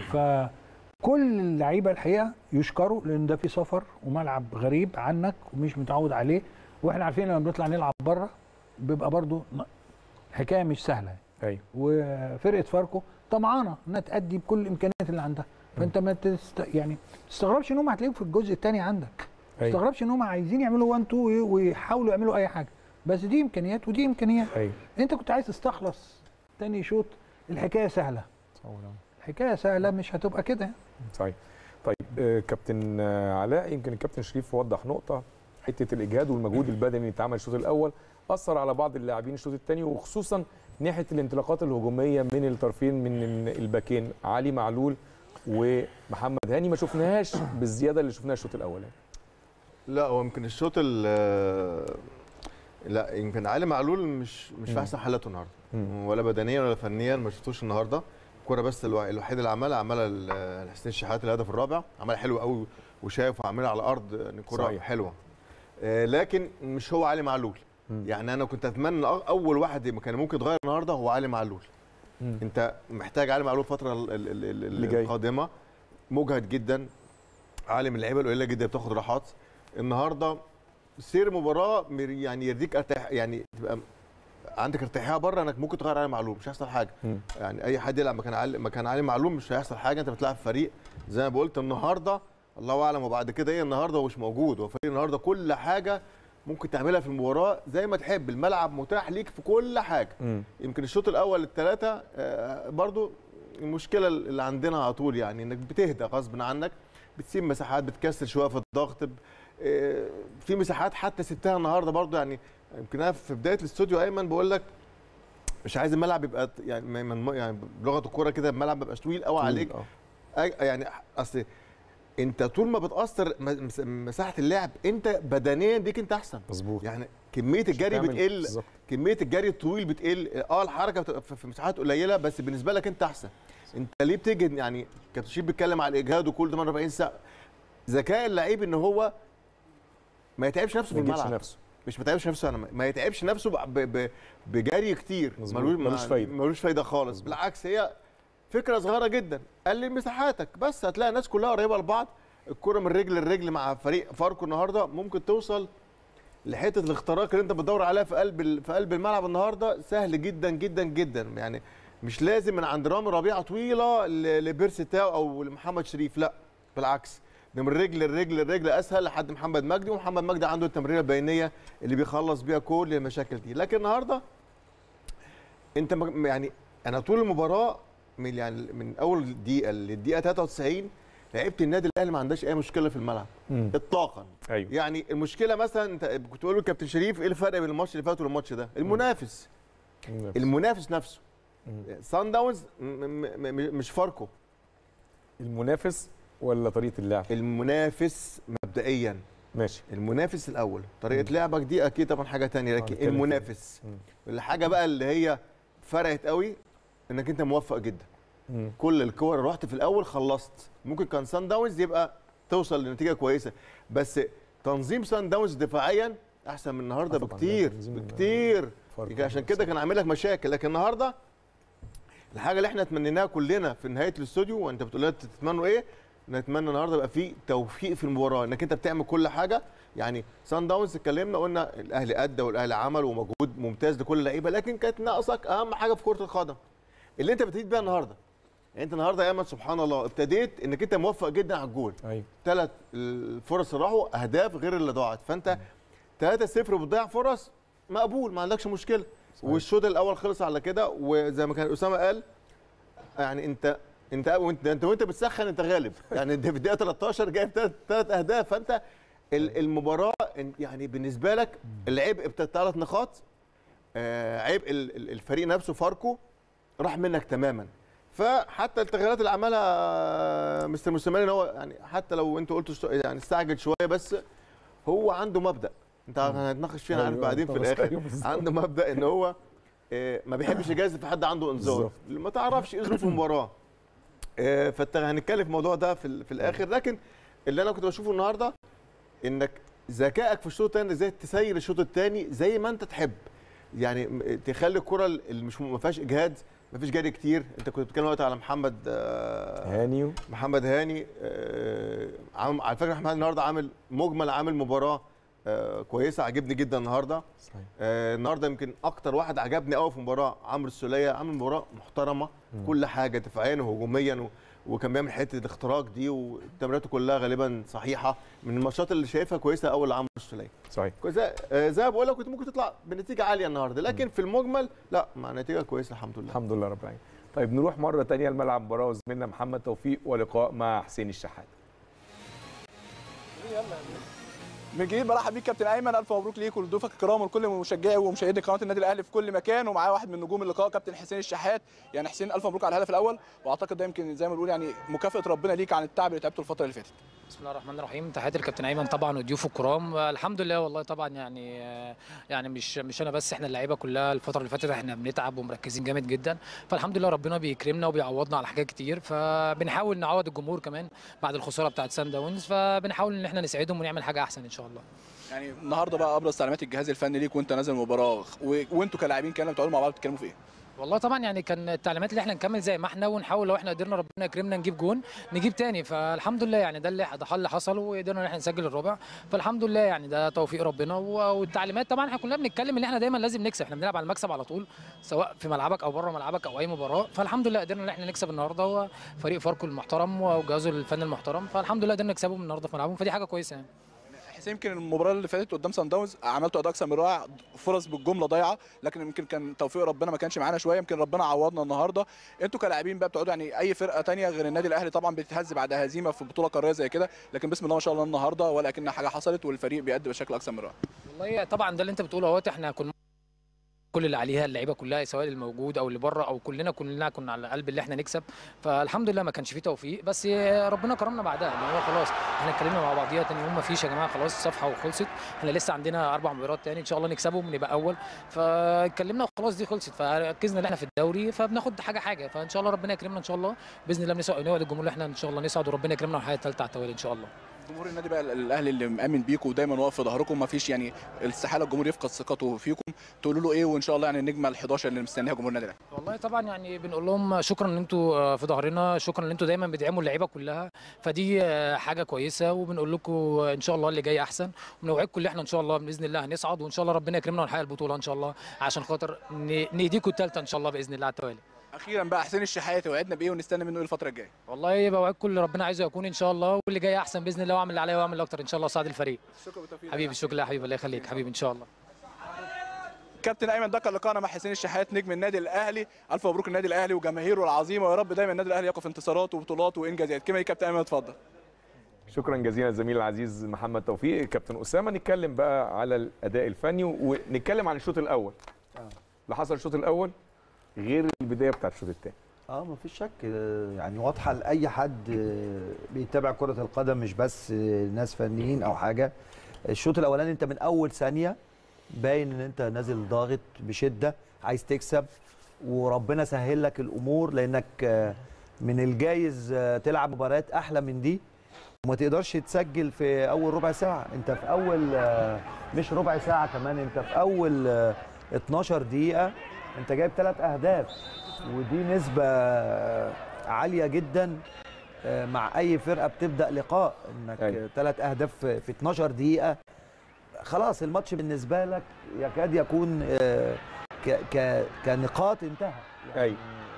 فكل اللعيبة الحقيقة يشكروا لأن ده في سفر وملعب غريب عنك ومش متعود عليه واحنا عارفين لما بنطلع نلعب بره بيبقى برضو ن- الحكاية مش سهلة ايوه وفرقه فاركو طمعانه انها تأدي بكل الامكانيات اللي عندها فانت ما تست... يعني تستغربش ان هم هتلاقيهم في الجزء الثاني عندك ما ايوه تستغربش ان هم عايزين يعملوا 1 2 ويحاولوا يعملوا اي حاجه بس دي امكانيات ودي امكانيات ايوه انت كنت عايز تستخلص تاني شوط الحكايه سهله الحكايه سهله مش هتبقى كده صحيح طيب آه، كابتن آه، علاء يمكن الكابتن شريف وضح نقطه حته الاجهاد والمجهود البدني اللي اتعمل الشوط الاول اثر على بعض اللاعبين الشوط الثاني وخصوصا ناحيه الانطلاقات الهجوميه من الطرفين من الباكين علي معلول ومحمد هاني ما شفناهاش بالزياده اللي شفناها الشوط الاولاني لا هو يمكن الشوط ال- لا يمكن علي معلول مش مش مم. في احسن حالاته النهارده مم. ولا بدنيا ولا فنيا ما شفتوش النهارده الكوره بس الوع- الوحيد اللي عملها عملها ال- حسين الشحات الهدف الرابع عملها حلو قوي وشايف وعاملها على الارض ان الكوره صحيح. حلوه آه، لكن مش هو علي معلول مم. يعني انا كنت اتمنى أ- اول واحد ما كان ممكن يتغير النهارده هو علي معلول مم. انت محتاج علي معلول الفتره ال- ال- ال- ال- اللي جاي. القادمه مجهد جدا علي من اللعيبه القليله جدا بتاخد راحات النهارده سير مباراه مر- يعني يرضيك أرتاح يعني تبقى عندك ارتياحيه بره انك ممكن تغير علي معلوم مش هيحصل حاجه مم. يعني اي حد يلعب مكان علي مكان علي معلوم مش هيحصل حاجه انت بتلعب فريق زي ما قلت النهارده الله اعلم وبعد كده ايه النهارده هو مش موجود هو فريق النهارده كل حاجه ممكن تعملها في المباراه زي ما تحب الملعب متاح ليك في كل حاجه مم. يمكن الشوط الاول الثلاثه برضو المشكله اللي عندنا على طول يعني انك بتهدى غصب عنك بتسيب مساحات بتكسر شويه في الضغط ب- آه، في مساحات حتى سبتها النهارده برضو يعني يمكن انا في بدايه الاستوديو ايمن بقول لك مش عايز الملعب يبقى ط- يعني ما- ما- يعني بلغه الكوره كده الملعب ما يبقاش طويل قوي عليك آه. أي- يعني اصل انت طول ما بتاثر م- مس- مساحه اللعب انت بدنيا ديك انت احسن مظبوط يعني كميه مش الجري هتعمل- بتقل بالظبط. كميه الجري الطويل بتقل اه الحركه بتبقى في في مساحات قليله بس بالنسبه لك انت احسن انت ليه بتجد يعني كابتن شيب بيتكلم على الاجهاد وكل ده 48 ساعه ذكاء اللعيب ان هو ما يتعبش نفسه ما في يجيبش الملعب نفسه مش ما يتعبش نفسه انا ما يتعبش نفسه ب- ب- ب- بجري كتير مظبوط. ملوش ملوش فايدة. ملوش فايده خالص مظبوط. بالعكس هي فكره صغيره جدا قلل مساحاتك بس هتلاقي الناس كلها قريبه لبعض الكره من رجل لرجل مع فريق فاركو النهارده ممكن توصل لحته الاختراق اللي انت بتدور عليها في قلب ال- في قلب الملعب النهارده سهل جدا جدا جدا يعني مش لازم من عند رامي ربيعه طويله ل- لبيرسي تاو او لمحمد شريف لا بالعكس ده من رجل لرجل لرجل اسهل لحد محمد مجدي ومحمد مجدي عنده التمريره البينيه اللي بيخلص بيها كل المشاكل دي لكن النهارده انت مج- يعني انا طول المباراه من يعني من اول دقيقه للدقيقه 93 لعيبه النادي الاهلي ما عندهاش اي مشكله في الملعب مم. اطلاقا ايوه يعني المشكله مثلا انت كنت بقول للكابتن شريف ايه الفرق بين الماتش اللي فات والماتش ده المنافس المنافس نفسه مم. سان داونز م- م- م- مش فاركو المنافس ولا طريقه اللعب المنافس مبدئيا ماشي المنافس الاول طريقه لعبك دي اكيد طبعا حاجه تانية لكن هنتكلم فيها. المنافس مم. الحاجه بقى اللي هي فرقت قوي انك انت موفق جدا مم. كل الكور رحت في الاول خلصت ممكن كان سان داونز يبقى توصل لنتيجه كويسه بس تنظيم سان داونز دفاعيا احسن من النهارده آه طبعاً، بكتير ده تنظيم بكتير فاركو. عشان كده كان عامل لك مشاكل لكن النهارده الحاجه اللي احنا تمنيناها كلنا في نهايه الاستوديو وانت بتقول لنا تتمنوا ايه نتمنى النهارده يبقى في توفيق في المباراه انك انت بتعمل كل حاجه يعني سان داونز اتكلمنا قلنا الاهلي ادى والاهلي عمل ومجهود ممتاز لكل اللعيبه لكن كانت ناقصك اهم حاجه في كره القدم اللي انت بتبتدي بيها النهارده يعني انت النهارده يا احمد سبحان الله ابتديت انك انت موفق جدا على الجول ايوه ثلاث الفرص اللي راحوا اهداف غير اللي ضاعت فانت 3-0 بتضيع فرص مقبول ما عندكش مشكله والشوط الاول خلص على كده وزي ما كان اسامه قال يعني انت انت وانت انت وانت بتسخن انت غالب يعني انت في الدقيقه 13 جايب ثلاث ثلاث اهداف فانت ال- المباراه ان- يعني بالنسبه لك العبء بتاع ثلاث نقاط آه، عبء ال- ال- الفريق نفسه فاركو راح منك تماما فحتى التغييرات اللي عملها مستر موسيماني ان هو يعني حتى لو انت قلت است- يعني استعجل شويه بس هو عنده مبدا انت هنتناقش فيه انا عارف أيوة، بعدين في طبعاً. الاخر أيوة بالظبط. عنده مبدا ان هو آه، ما بيحبش يجازف في حد عنده انذار بالظبط. ما تعرفش ايه ظروف المباراه آه، فانت هنتكلم في الموضوع ده في, ال- في الاخر لكن اللي انا كنت بشوفه النهارده انك ذكائك في الشوط الثاني ازاي تسير الشوط الثاني زي ما انت تحب يعني م- تخلي الكره اللي مش ما فيهاش اجهاد ما فيش جري كتير انت كنت بتتكلم دلوقتي على محمد آه، هاني محمد هاني آه، عم- على فكره محمد النهارده عامل مجمل عامل مباراه آه، كويسه عجبني جدا النهارده صحيح آه، النهارده يمكن اكتر واحد عجبني قوي في المباراه عمرو السوليه عامل مباراه محترمه كل حاجه دفاعيا وهجوميا و... وكان بيعمل حته الاختراق دي وتمريراته كلها غالبا صحيحه من الماتشات اللي شايفها كويسه قوي لعمرو السوليه صحيح كويسه آه، زي ما بقول لك كنت ممكن تطلع بنتيجه عاليه النهارده لكن في المجمل لا مع نتيجه كويسه الحمد لله الحمد لله رب العالمين طيب نروح مره تانية لملعب مباراه وزميلنا محمد توفيق ولقاء مع حسين الشحات من جديد برحب بيك كابتن ايمن الف مبروك ليك ولضيوفك الكرام ولكل مشجعي ومشاهدي قناه النادي الاهلي في كل مكان ومعايا واحد من نجوم اللقاء كابتن حسين الشحات يعني حسين الف مبروك على الهدف الاول واعتقد ده يمكن زي ما بنقول يعني مكافاه ربنا ليك عن التعب اللي تعبته الفتره اللي فاتت بسم الله الرحمن الرحيم تحياتي للكابتن ايمن طبعا وضيوفه الكرام آه، الحمد لله والله طبعا يعني آه، يعني مش مش انا بس احنا اللعيبه كلها الفتره اللي فاتت احنا بنتعب ومركزين جامد جدا فالحمد لله ربنا بيكرمنا وبيعوضنا على حاجات كتير فبنحاول نعوض الجمهور كمان بعد الخساره بتاعت سان داونز فبنحاول ان احنا نساعدهم ونعمل حاجه احسن ان شاء الله يعني النهارده بقى ابرز تعليمات الجهاز الفني ليك وانت نازل المباراه و... وانتوا كلاعبين كانوا بتقعدوا مع بعض بتتكلموا في ايه؟ والله طبعا يعني كان التعليمات اللي احنا نكمل زي ما احنا ونحاول لو احنا قدرنا ربنا يكرمنا نجيب جون نجيب تاني فالحمد لله يعني ده اللي ده اللي حصل وقدرنا ان احنا نسجل الرابع فالحمد لله يعني ده توفيق ربنا و- والتعليمات طبعا احنا كلنا بنتكلم ان احنا دايما لازم نكسب احنا بنلعب على المكسب على طول سواء في ملعبك او بره ملعبك او اي مباراه فالحمد لله قدرنا ان احنا نكسب النهارده وفريق فاركو المحترم وجهازه الفني المحترم فالحمد لله قدرنا نكسبهم النهارده في ملعبهم فدي حاجه كويسه يعني حسين يمكن المباراه اللي فاتت قدام سان داونز عملتوا اداء اكثر من رائع فرص بالجمله ضايعه لكن يمكن كان توفيق ربنا ما كانش معانا شويه يمكن ربنا عوضنا النهارده انتوا كلاعبين بقى بتقعدوا يعني اي فرقه تانية غير النادي الاهلي طبعا بتتهز بعد هزيمه في بطوله قاريه زي كده لكن بسم الله ما شاء الله النهارده ولا كأن حاجه حصلت والفريق بيأدي بشكل اكثر من رائع والله طبعا ده اللي انت بتقوله اهوت احنا كنا كل اللي عليها اللعيبه كلها سواء الموجود او اللي بره او كلنا كلنا كنا على قلب اللي احنا نكسب فالحمد لله ما كانش فيه توفيق بس ربنا كرمنا بعدها ان هو خلاص احنا اتكلمنا مع بعضيها تاني يوم ما فيش يا جماعه خلاص صفحه وخلصت احنا لسه عندنا اربع مباريات تاني ان شاء الله نكسبهم نبقى اول فاتكلمنا وخلاص دي خلصت فركزنا ان احنا في الدوري فبناخد حاجه حاجه فان شاء الله ربنا يكرمنا ان شاء الله باذن الله بنسعد نوعد الجمهور اللي احنا ان شاء الله نسعد وربنا يكرمنا الحياه الثالثه على التوالي ان شاء الله جمهور النادي بقى الاهلي اللي مأمن بيكم ودايما واقف في ظهركم ما فيش يعني استحاله الجمهور يفقد ثقته فيكم تقولوا له ايه وان شاء الله يعني النجمه ال11 اللي مستنيها جمهور النادي الاهلي والله طبعا يعني بنقول لهم شكرا ان انتوا آه، في ظهرنا شكرا ان انتوا دايما بتدعموا اللعيبه كلها فدي آه، حاجه كويسه وبنقول لكم ان شاء الله اللي جاي احسن ونوعدكم ان احنا ان شاء الله باذن الله هنصعد وان شاء الله ربنا يكرمنا ونحقق البطوله ان شاء الله عشان خاطر ن- نهديكم الثالثه ان شاء الله باذن الله على التوالي اخيرا بقى حسين الشحات وعدنا بايه ونستنى منه ايه الفتره الجايه والله بوعدكم اللي ربنا عايزه يكون ان شاء الله واللي جاي احسن باذن الله واعمل اللي عليا واعمل اكتر ان شاء الله صعد الفريق شكرا بالتوفيق حبيبي شكرا يا حبيبي الله يخليك حبيبي ان شاء الله كابتن ايمن ده كان لقاءنا مع حسين الشحات نجم النادي الاهلي الف مبروك النادي الاهلي وجماهيره العظيمه ويا رب دايما النادي الاهلي يقف انتصارات وبطولات وانجازات كما إيه كابتن ايمن اتفضل شكرا جزيلا زميلي العزيز محمد توفيق كابتن اسامه نتكلم بقى على الاداء الفني ونتكلم عن الشوط الاول اللي حصل الشوط الاول غير البدايه بتاعت الشوط الثاني اه مفيش شك آه، يعني واضحه لاي حد آه، بيتابع كره القدم مش بس آه، ناس فنيين او حاجه الشوط الاولاني انت من اول ثانيه باين ان انت نازل ضاغط بشده عايز تكسب وربنا سهل لك الامور لانك آه، من الجايز آه، تلعب مباريات احلى من دي وما تقدرش تسجل في اول ربع ساعه انت في اول آه، مش ربع ساعه كمان انت في اول آه، 12 دقيقه انت جايب ثلاث اهداف ودي نسبه آه، عاليه جدا آه، مع اي فرقه بتبدا لقاء انك أيوة. ثلاث اهداف في في 12 دقيقه خلاص الماتش بالنسبه لك يكاد يكون آه، ك- ك- كنقاط انتهى ايوه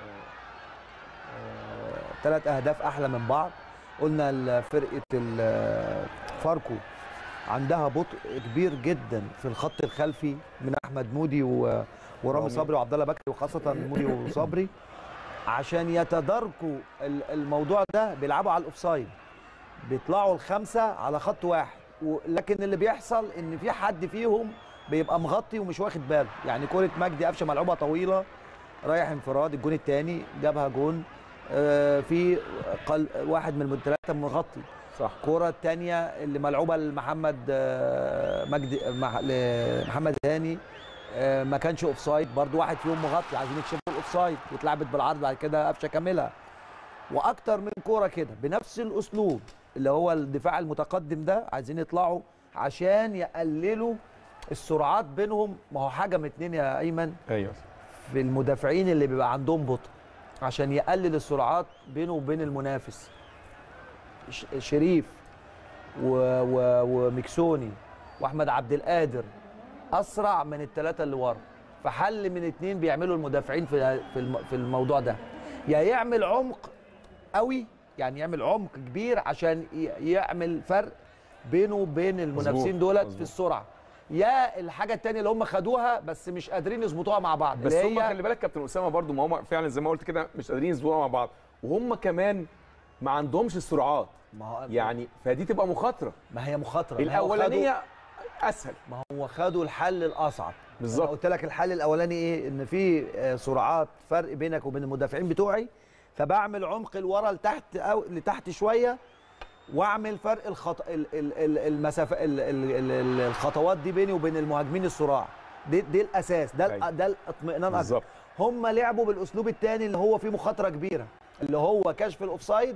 ثلاث اهداف احلى من بعض قلنا ال- فرقه ال- فاركو عندها بطء كبير جدا في الخط الخلفي من احمد مودي و- ورامي رامي. صبري وعبد الله بكري وخاصه مودي وصبري عشان يتداركوا ال- الموضوع ده بيلعبوا على الاوفسايد بيطلعوا الخمسه على خط واحد و- لكن اللي بيحصل ان في حد فيهم بيبقى مغطي ومش واخد باله يعني كره مجدي قفشه ملعوبه طويله رايح انفراد الجون الثاني جابها جون آه، في قل واحد من الثلاثه مغطي صح الكره الثانيه اللي ملعوبه لمحمد آه، مجدي مح- لمحمد هاني آه، ما كانش اوف سايد برضو واحد فيهم مغطي عايزين يكشفوا الاوف سايد واتلعبت بالعرض بعد كده قفشه كاملها واكتر من كوره كده بنفس الاسلوب اللي هو الدفاع المتقدم ده عايزين يطلعوا عشان يقللوا السرعات بينهم ما هو حاجه من اتنين يا ايمن ايوه في المدافعين اللي بيبقى عندهم بطء عشان يقلل السرعات بينه وبين المنافس ش- شريف و... و... ومكسوني واحمد عبد القادر اسرع من الثلاثه اللي ورا فحل من اتنين بيعملوا المدافعين في في الم- في الموضوع ده يا يعمل عمق قوي يعني يعمل عمق كبير عشان ي- يعمل فرق بينه وبين المنافسين دولت مظبوط. في السرعه يا الحاجه الثانيه اللي هم خدوها بس مش قادرين يظبطوها مع بعض بس اللي هم هي خلي بالك كابتن اسامه برضو ما هم فعلا زي ما قلت كده مش قادرين يظبطوا مع بعض وهم كمان ما عندهمش السرعات ما هو يعني فدي تبقى مخاطره ما هي مخاطره ما هو الاولانيه اسهل خدوا- ما هو خدوا الحل الاصعب بالظبط. أنا قلت لك الحل الاولاني ايه ان في آه، سرعات فرق بينك وبين المدافعين بتوعي فبعمل عمق لورا لتحت او لتحت شويه واعمل فرق الخط... ال- ال- ال- المسافه ال- ال- ال- ال- الخطوات دي بيني وبين المهاجمين الصراع دي, دي الاساس ده ال- أيوة. ده الاطمئنان اكتر بالظبط هم لعبوا بالاسلوب الثاني اللي هو فيه مخاطره كبيره اللي هو كشف الاوفسايد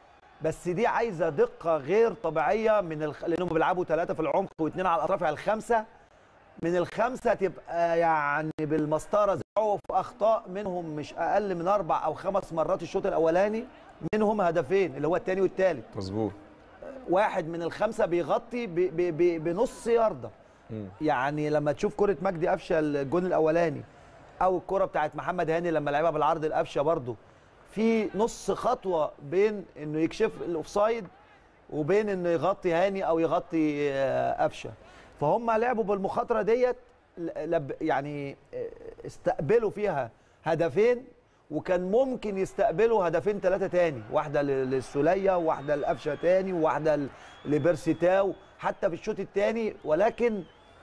بس دي عايزه دقه غير طبيعيه من الخ... لانهم بيلعبوا ثلاثه في العمق واثنين على الاطراف على الخمسه من الخمسه تبقى يعني بالمسطره زي وقعوا في اخطاء منهم مش اقل من اربع او خمس مرات الشوط الاولاني منهم هدفين اللي هو الثاني والثالث مظبوط واحد من الخمسه بيغطي ب- ب- ب- بنص يارده مم. يعني لما تشوف كره مجدي قفشه الجون الاولاني او الكره بتاعت محمد هاني لما لعبها بالعرض القفشه برضو في نص خطوه بين انه يكشف الاوفسايد وبين انه يغطي هاني او يغطي آه، قفشه فهم لعبوا بالمخاطره ديت ل- لب- يعني آه، استقبلوا فيها هدفين وكان ممكن يستقبلوا هدفين ثلاثه تاني واحده ل- للسوليه وواحده لقفشه تاني وواحده ل- لبيرسي تاو حتى في الشوط الثاني ولكن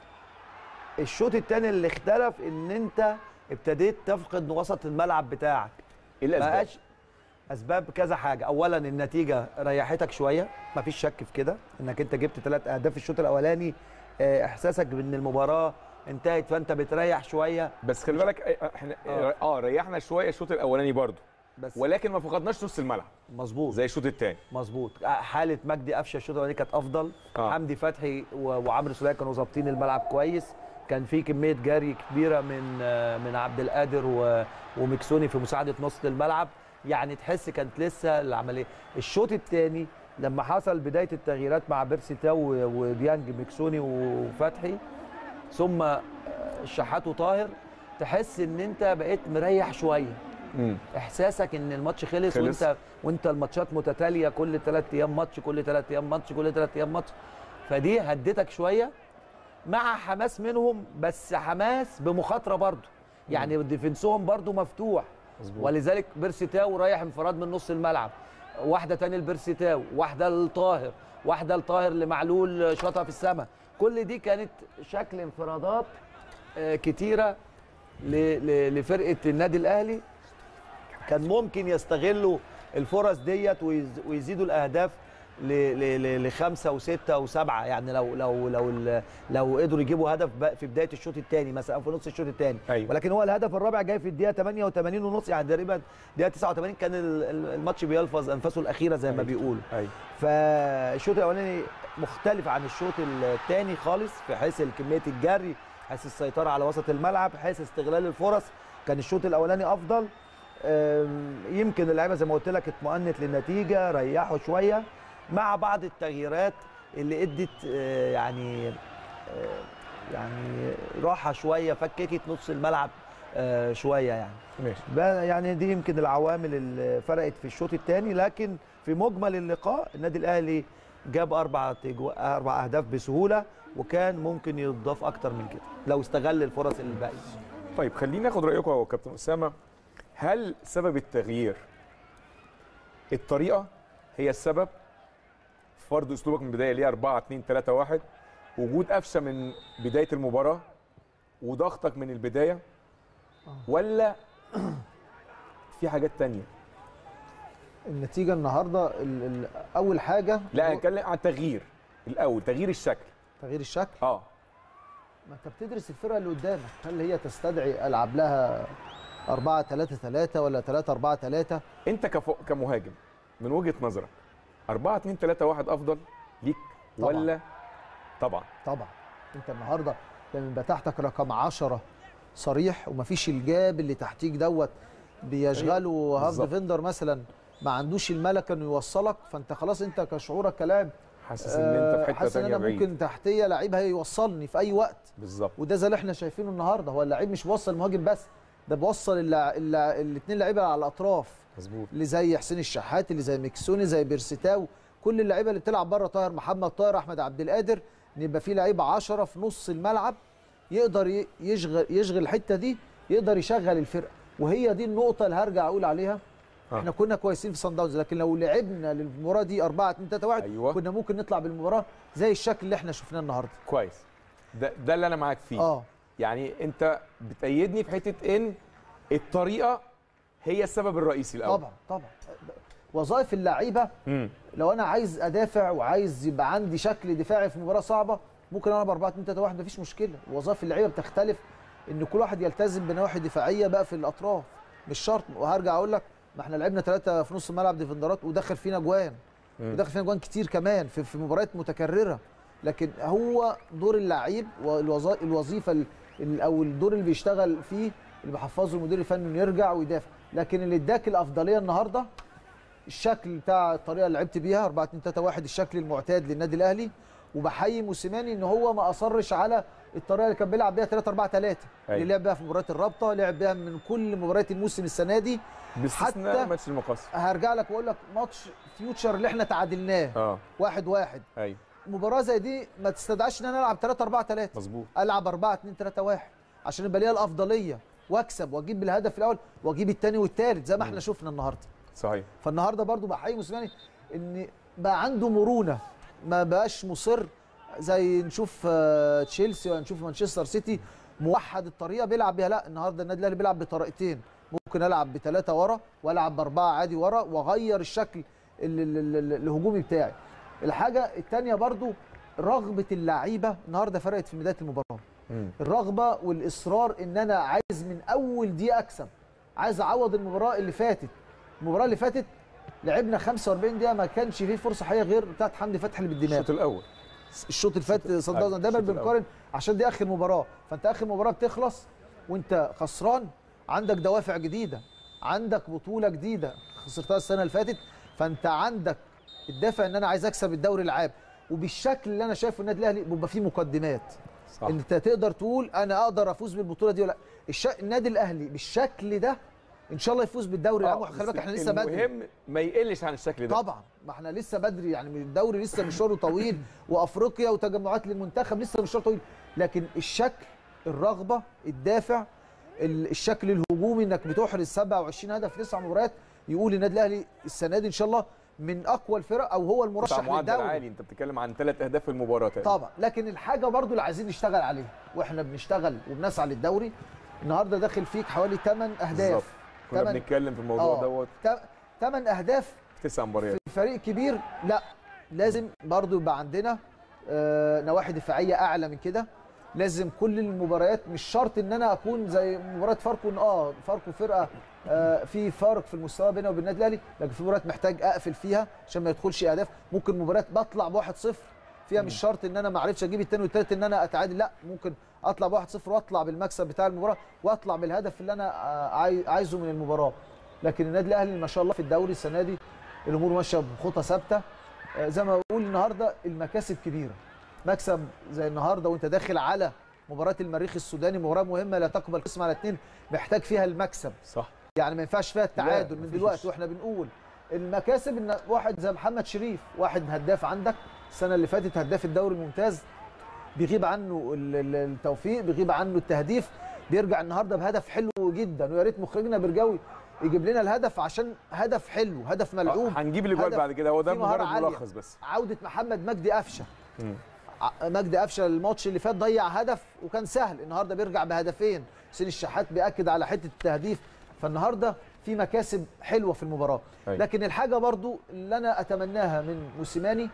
الشوط الثاني اللي اختلف ان انت ابتديت تفقد وسط الملعب بتاعك ايه الاسباب؟ بقاش اسباب كذا حاجه اولا النتيجه ريحتك شويه مفيش شك في كده انك انت جبت ثلاث اهداف في الشوط الاولاني آه، احساسك بان المباراه انتهت فانت بتريح شويه بس خلي بالك آه، احنا آه. اه ريحنا شويه الشوط الاولاني برضو بس ولكن ما فقدناش نص الملعب مظبوط زي الشوط الثاني مظبوط حاله مجدي قفشه الشوط الاولاني كانت افضل آه. حمدي فتحي و- وعمرو سوليه كانوا ظابطين الملعب كويس كان في كميه جري كبيره من آه، من عبد القادر و- ومكسوني في مساعده نص الملعب يعني تحس كانت لسه العمليه الشوط الثاني لما حصل بدايه التغييرات مع بيرسي تاو و- وديانج مكسوني وفتحي ثم آه، الشحات وطاهر تحس ان انت بقيت مريح شويه امم احساسك ان الماتش خلص, خلص. وانت وانت الماتشات متتاليه كل ثلاث ايام ماتش كل ثلاث ايام ماتش كل ثلاث ايام ماتش فدي هدتك شويه مع حماس منهم بس حماس بمخاطره برضه يعني ديفنسهم برضه مفتوح مظبوط. ولذلك بيرسي تاو رايح انفراد من نص الملعب واحده تاني لبيرسي تاو واحده لطاهر واحده لطاهر لمعلول شاطها في السماء كل دي كانت شكل انفرادات آه، كتيره ل- ل- لفرقه النادي الاهلي كان ممكن يستغلوا الفرص ديت ويز- ويزيدوا الاهداف ل- ل- ل- لخمسه وسته وسبعه يعني لو لو لو ال- لو قدروا يجيبوا هدف ب- في بدايه الشوط الثاني مثلا او في نص الشوط الثاني أيوة. ولكن هو الهدف الرابع جاي في الدقيقه 88 ونص يعني تقريبا دقيقه 89 كان ال- ال- الماتش بيلفظ انفاسه الاخيره زي ما أيوة. بيقولوا ايوه فالشوط الاولاني مختلف عن الشوط الثاني خالص في حيث كميه الجري حيث السيطره على وسط الملعب حيث استغلال الفرص كان الشوط الاولاني افضل أم، يمكن اللعيبه زي ما قلت لك اطمأنت للنتيجه ريحوا شويه مع بعض التغييرات اللي ادت آه، يعني آه، يعني راحه شويه فككت نص الملعب آه، شويه يعني ماشي بقى يعني دي يمكن العوامل اللي فرقت في الشوط الثاني لكن في مجمل اللقاء النادي الاهلي جاب اربع تجو... اربع اهداف بسهوله وكان ممكن يضاف اكتر من كده لو استغل الفرص الباقيه طيب خلينا ناخد رايكم يا كابتن اسامه هل سبب التغيير الطريقه هي السبب فرض اسلوبك من البدايه ليه 4 2 3 1 وجود قفشه من بدايه المباراه وضغطك من البدايه ولا في حاجات تانية النتيجه النهارده ال ال اول حاجه لا هو هنتكلم عن تغيير الاول تغيير الشكل تغيير الشكل اه ما انت بتدرس الفرقه اللي قدامك هل هي تستدعي العب لها 4 3 3 ولا 3 4 3 انت كف... كمهاجم من وجهه نظرك 4 2 3 1 افضل ليك طبعاً. ولا طبعا طبعا انت النهارده لما يبقى تحتك رقم 10 صريح ومفيش الجاب اللي تحتيك دوت بيشغله هاف بالظبط. ديفندر مثلا ما عندوش الملكه انه يوصلك فانت خلاص انت كشعورك كلاعب حاسس ان انت في آه، حته حاسس ان ثانيه انا بعيد ممكن تحتيه لعيب هيوصلني في اي وقت بالظبط وده زي اللي احنا شايفينه النهارده هو اللعيب مش بيوصل المهاجم بس ده بيوصل الاثنين لعيبه على الاطراف مظبوط اللي زي حسين الشحات اللي زي مكسوني زي بيرسيتاو كل اللعيبه اللي بتلعب بره طاهر محمد طاهر احمد عبد القادر ان يبقى في لعيب 10 في نص الملعب يقدر ي- يشغل يشغل الحته دي يقدر يشغل الفرقه وهي دي النقطه اللي هرجع اقول عليها آه. احنا كنا كويسين في صن داونز لكن لو لعبنا للمباراه دي 4 2 3 1 أيوة. كنا ممكن نطلع بالمباراه زي الشكل اللي احنا شفناه النهارده كويس ده ده اللي انا معاك فيه اه يعني انت بتأيدني في حته ان الطريقه هي السبب الرئيسي الاول طبعا طبعا وظائف اللعيبه امم لو انا عايز ادافع وعايز يبقى عندي شكل دفاعي في مباراه صعبه ممكن العب 4 2 3 1 مفيش مشكله وظائف اللعيبه بتختلف ان كل واحد يلتزم بنواحي دفاعيه بقى في الاطراف مش شرط وهرجع اقول لك ما احنا لعبنا ثلاثه في نص الملعب ديفندرات ودخل فينا جوان ودخل فينا جوان كتير كمان في, في مباريات متكرره لكن هو دور اللعيب والوظائف الوظيفه ال- ال- او الدور اللي بيشتغل فيه اللي بيحفظه المدير الفني انه يرجع ويدافع لكن اللي اداك الافضليه النهارده الشكل بتاع الطريقه اللي لعبت بيها 4 2 3 1 الشكل المعتاد للنادي الاهلي وبحيي موسيماني ان هو ما اصرش على الطريقه اللي كان بيلعب بيها 3 4 3 أيوة. اللي لعب بيها في مباريات الرابطه لعب بيها من كل مباريات الموسم السنه دي باستثناء حتى ماتش المقص هرجع لك واقول لك ماتش فيوتشر اللي احنا تعادلناه اه واحد واحد ايوه مباراه زي دي ما تستدعيش ان انا العب 3 4 3 مظبوط العب 4 2 3 1 عشان يبقى ليا الافضليه واكسب واجيب بالهدف الاول واجيب الثاني والثالث زي ما احنا شفنا النهارده صحيح فالنهارده برضو بحيي موسيماني ان بقى عنده مرونه ما بقاش مصر زي نشوف آه، تشيلسي ولا نشوف مانشستر سيتي موحد الطريقه بيلعب بيها لا النهارده النادي الاهلي بيلعب بطريقتين ممكن العب بثلاثه ورا والعب باربعه عادي ورا واغير الشكل ال- ال- ال- ال- الهجومي بتاعي الحاجه الثانيه برضو رغبه اللعيبه النهارده فرقت في بدايه المباراه مم. الرغبه والاصرار ان انا عايز من اول دقيقه اكسب عايز اعوض المباراه اللي فاتت المباراه اللي فاتت لعبنا 45 دقيقه ما كانش فيه فرصه حقيقيه غير بتاعت حمدي فتحي اللي بالدماغ الشوط الاول الشوط اللي فات صن داونز أيوة، دايما الشوط بنقارن عشان دي اخر مباراه فانت اخر مباراه بتخلص وانت خسران عندك دوافع جديده عندك بطوله جديده خسرتها السنه اللي فاتت فانت عندك الدافع ان انا عايز اكسب الدوري العام وبالشكل اللي انا شايفه النادي الاهلي بيبقى فيه مقدمات صح ان انت تقدر تقول انا اقدر افوز بالبطوله دي ولا لا الش... النادي الاهلي بالشكل ده ان شاء الله يفوز بالدوري العام آه، خلي بالك بس احنا لسه بدري المهم ما يقلش عن الشكل ده طبعا ما احنا لسه بدري يعني الدوري لسه مشواره طويل وافريقيا وتجمعات للمنتخب لسه مشواره طويل لكن الشكل الرغبه الدافع ال- الشكل الهجومي انك بتحرز 27 هدف في تسع مباريات يقول النادي الاهلي السنه دي ان شاء الله من اقوى الفرق او هو بتاع المرشح معدل للدوري عالي انت بتتكلم عن ثلاث اهداف في المباراه تقريبا. طبعا لكن الحاجه برضو اللي عايزين نشتغل عليها واحنا بنشتغل وبنسعى للدوري النهارده داخل فيك حوالي 8 بالظبط اهداف كنا تمن- بنتكلم في الموضوع آه. دوت 8 اهداف في تسع مباريات في فريق كبير لا لازم برضو يبقى عندنا آه، نواحي دفاعيه اعلى من كده لازم كل المباريات مش شرط ان انا اكون زي مباراه فاركو إن اه فاركو فرقه آه، في فارق في المستوى بينه وبين النادي الاهلي لكن في مباريات محتاج اقفل فيها عشان ما يدخلش اهداف ممكن مباريات بطلع ب 1-0 فيها مش شرط ان انا ما عرفتش اجيب الثاني والثالث ان انا اتعادل لا ممكن اطلع ب 1-0 واطلع بالمكسب بتاع المباراه واطلع بالهدف اللي انا آه، عاي- عايزه من المباراه لكن النادي الاهلي ما شاء الله في الدوري السنه دي الامور ماشيه بخطى ثابته آه، زي ما بقول النهارده المكاسب كبيره مكسب زي النهارده وانت داخل على مباراه المريخ السوداني مباراه مهمه لا تقبل قسم على اثنين محتاج فيها المكسب صح يعني ما ينفعش فيها التعادل من مفيش. دلوقتي واحنا بنقول المكاسب ان واحد زي محمد شريف واحد هداف عندك السنه اللي فاتت هداف الدوري الممتاز بيغيب عنه ال- ال- التوفيق بيغيب عنه التهديف بيرجع النهارده بهدف حلو جدا ويا ريت مخرجنا برجاوي يجيب لنا الهدف عشان هدف حلو هدف ملعوب آه، هنجيب الاجوال هدف بعد كده هو ده فيه مهارة مجرد عالية. ملخص بس عوده محمد مجدي قفشه مم. ع- مجدي قفشه الماتش اللي فات ضيع هدف وكان سهل النهارده بيرجع بهدفين حسين الشحات بياكد على حته التهديف فالنهارده في مكاسب حلوه في المباراه أيوة. لكن الحاجه برضو اللي انا اتمناها من موسيماني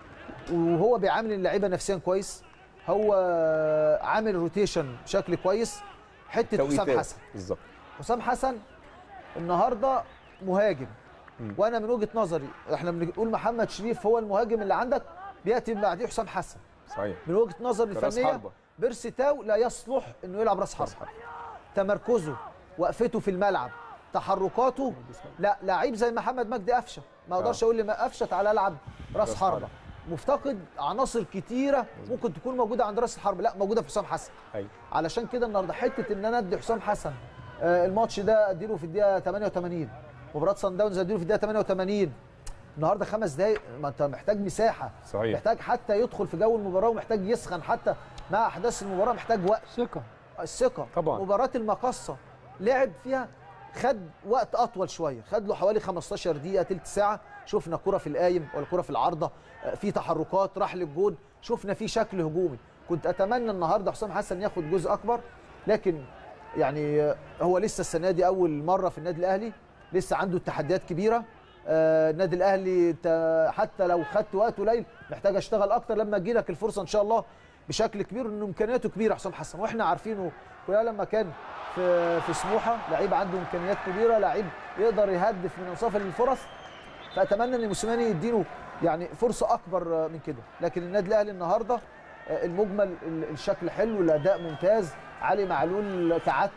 وهو بيعامل اللعيبه نفسيا كويس هو عامل روتيشن بشكل كويس حته حسام توقيتات. حسن بالظبط حسام حسن النهارده مهاجم مم. وانا من وجهه نظري احنا بنقول محمد شريف هو المهاجم اللي عندك بياتي من بعديه حسام حسن صحيح من وجهه نظري كراس الفنيه حربة. بيرسي تاو لا يصلح انه يلعب راس حربه تمركزه وقفته في الملعب تحركاته لا لعيب زي محمد مجدي قفشه ما اقدرش آه. اقول لما قفشه تعالى العب راس راس حربه حربة. مفتقد عناصر كتيره ممكن تكون موجوده عند راس الحربه لا موجوده في حسام حسن ايوه علشان كده النهارده حته ان انا ادي حسام حسن آه، الماتش ده اديله في الدقيقه 88 مباراه صن داونز اديله في الدقيقه 88 النهارده خمس دقايق ما انت محتاج مساحه صحيح محتاج حتى يدخل في جو المباراه ومحتاج يسخن حتى مع احداث المباراه محتاج وقت ثقه الثقه طبعاً. مباراه المقصه لعب فيها خد وقت اطول شويه خد له حوالي 15 دقيقه تلت ساعه شفنا كره في القايم ولا كره في العارضه آه، في تحركات راح للجون شفنا في شكل هجومي كنت اتمنى النهارده حسام حسن ياخد جزء اكبر لكن يعني آه، هو لسه السنه دي اول مره في النادي الاهلي لسه عنده تحديات كبيره آه، النادي الاهلي تا- حتى لو خدت وقت قليل محتاج اشتغل اكتر لما تجي لك الفرصه ان شاء الله بشكل كبير انه امكانياته كبيره حسام حسن واحنا عارفينه كلنا لما كان في في سموحه لعيب عنده امكانيات كبيره لعيب يقدر يهدف من انصاف الفرص فاتمنى ان موسيماني يديله يعني فرصه اكبر من كده لكن النادي الاهلي النهارده آه، المجمل ال- الشكل حلو الاداء ممتاز علي معلول كعادته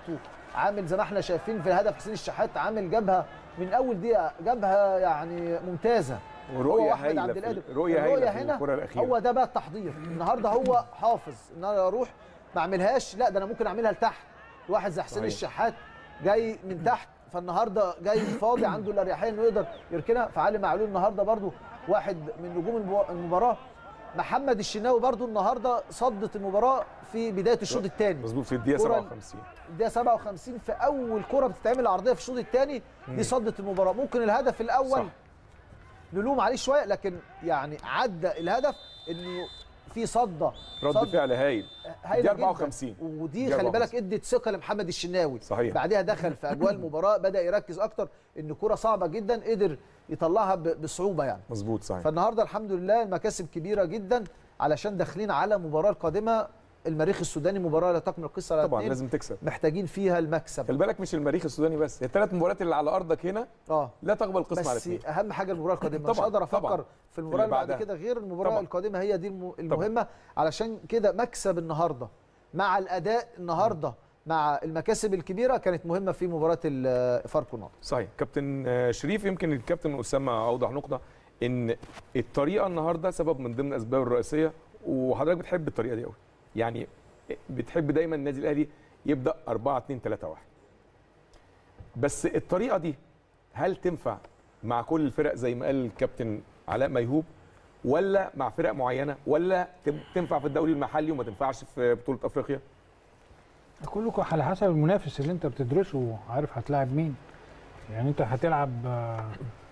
عامل زي ما احنا شايفين في الهدف حسين الشحات عامل جبهه من اول دقيقه جبهه يعني ممتازه ورؤية هو واحمد هايلة عبد في- القادر رؤية هايلة في هنا الكرة الأخيرة. هو ده بقى التحضير النهارده هو حافظ ان انا اروح ما اعملهاش لا ده انا ممكن اعملها لتحت واحد زي حسين صحيح. الشحات جاي من تحت فالنهارده جاي فاضي عنده الاريحيه انه يقدر يركنها فعلي معلول النهارده برده واحد من نجوم المبا- المباراه محمد الشناوي برده النهارده صدت المباراه في بدايه الشوط الثاني مظبوط في الدقيقه كرة- 57 الدقيقه 57 في اول كره بتتعمل عرضيه في الشوط الثاني دي صدت المباراه ممكن الهدف الاول صح. نلوم عليه شويه لكن يعني عدى الهدف انه في صده رد صد فعل هايل هايله دي جدا 54. ودي دي خلي بالك 54. ادت ثقه لمحمد الشناوي صحيح. بعدها دخل في اجواء المباراه بدا يركز اكتر ان كره صعبه جدا قدر يطلعها ب- بصعوبه يعني مظبوط صحيح فالنهارده الحمد لله المكاسب كبيره جدا علشان داخلين على المباراه القادمه المريخ السوداني مباراه لا تكمل القصه على طبعا اتنين. لازم تكسب محتاجين فيها المكسب خلي بالك مش المريخ السوداني بس الثلاث مباريات اللي على ارضك هنا اه لا تقبل القسم على بس اثنين اهم حاجه المباراه القادمه مش طبعاً، هقدر افكر طبعاً. في المباراه اللي اللي بعد بعدها. كده غير المباراه طبعاً. القادمه هي دي الم- المهمه علشان كده مكسب النهارده مع الاداء النهارده مع المكاسب الكبيره كانت مهمه في مباراه ال- فاركو النهارده صحيح كابتن آه، شريف يمكن الكابتن اسامه اوضح نقطه ان الطريقه النهارده سبب من ضمن الاسباب الرئيسيه وحضرتك بتحب الطريقه دي قوي يعني بتحب دايما النادي الاهلي يبدا 4 2 3 1 بس الطريقه دي هل تنفع مع كل الفرق زي ما قال الكابتن علاء ميهوب ولا مع فرق معينه ولا تم- تنفع في الدوري المحلي وما تنفعش في بطوله افريقيا كلكم على حسب المنافس اللي انت بتدرسه عارف هتلاعب مين يعني انت هتلعب آه،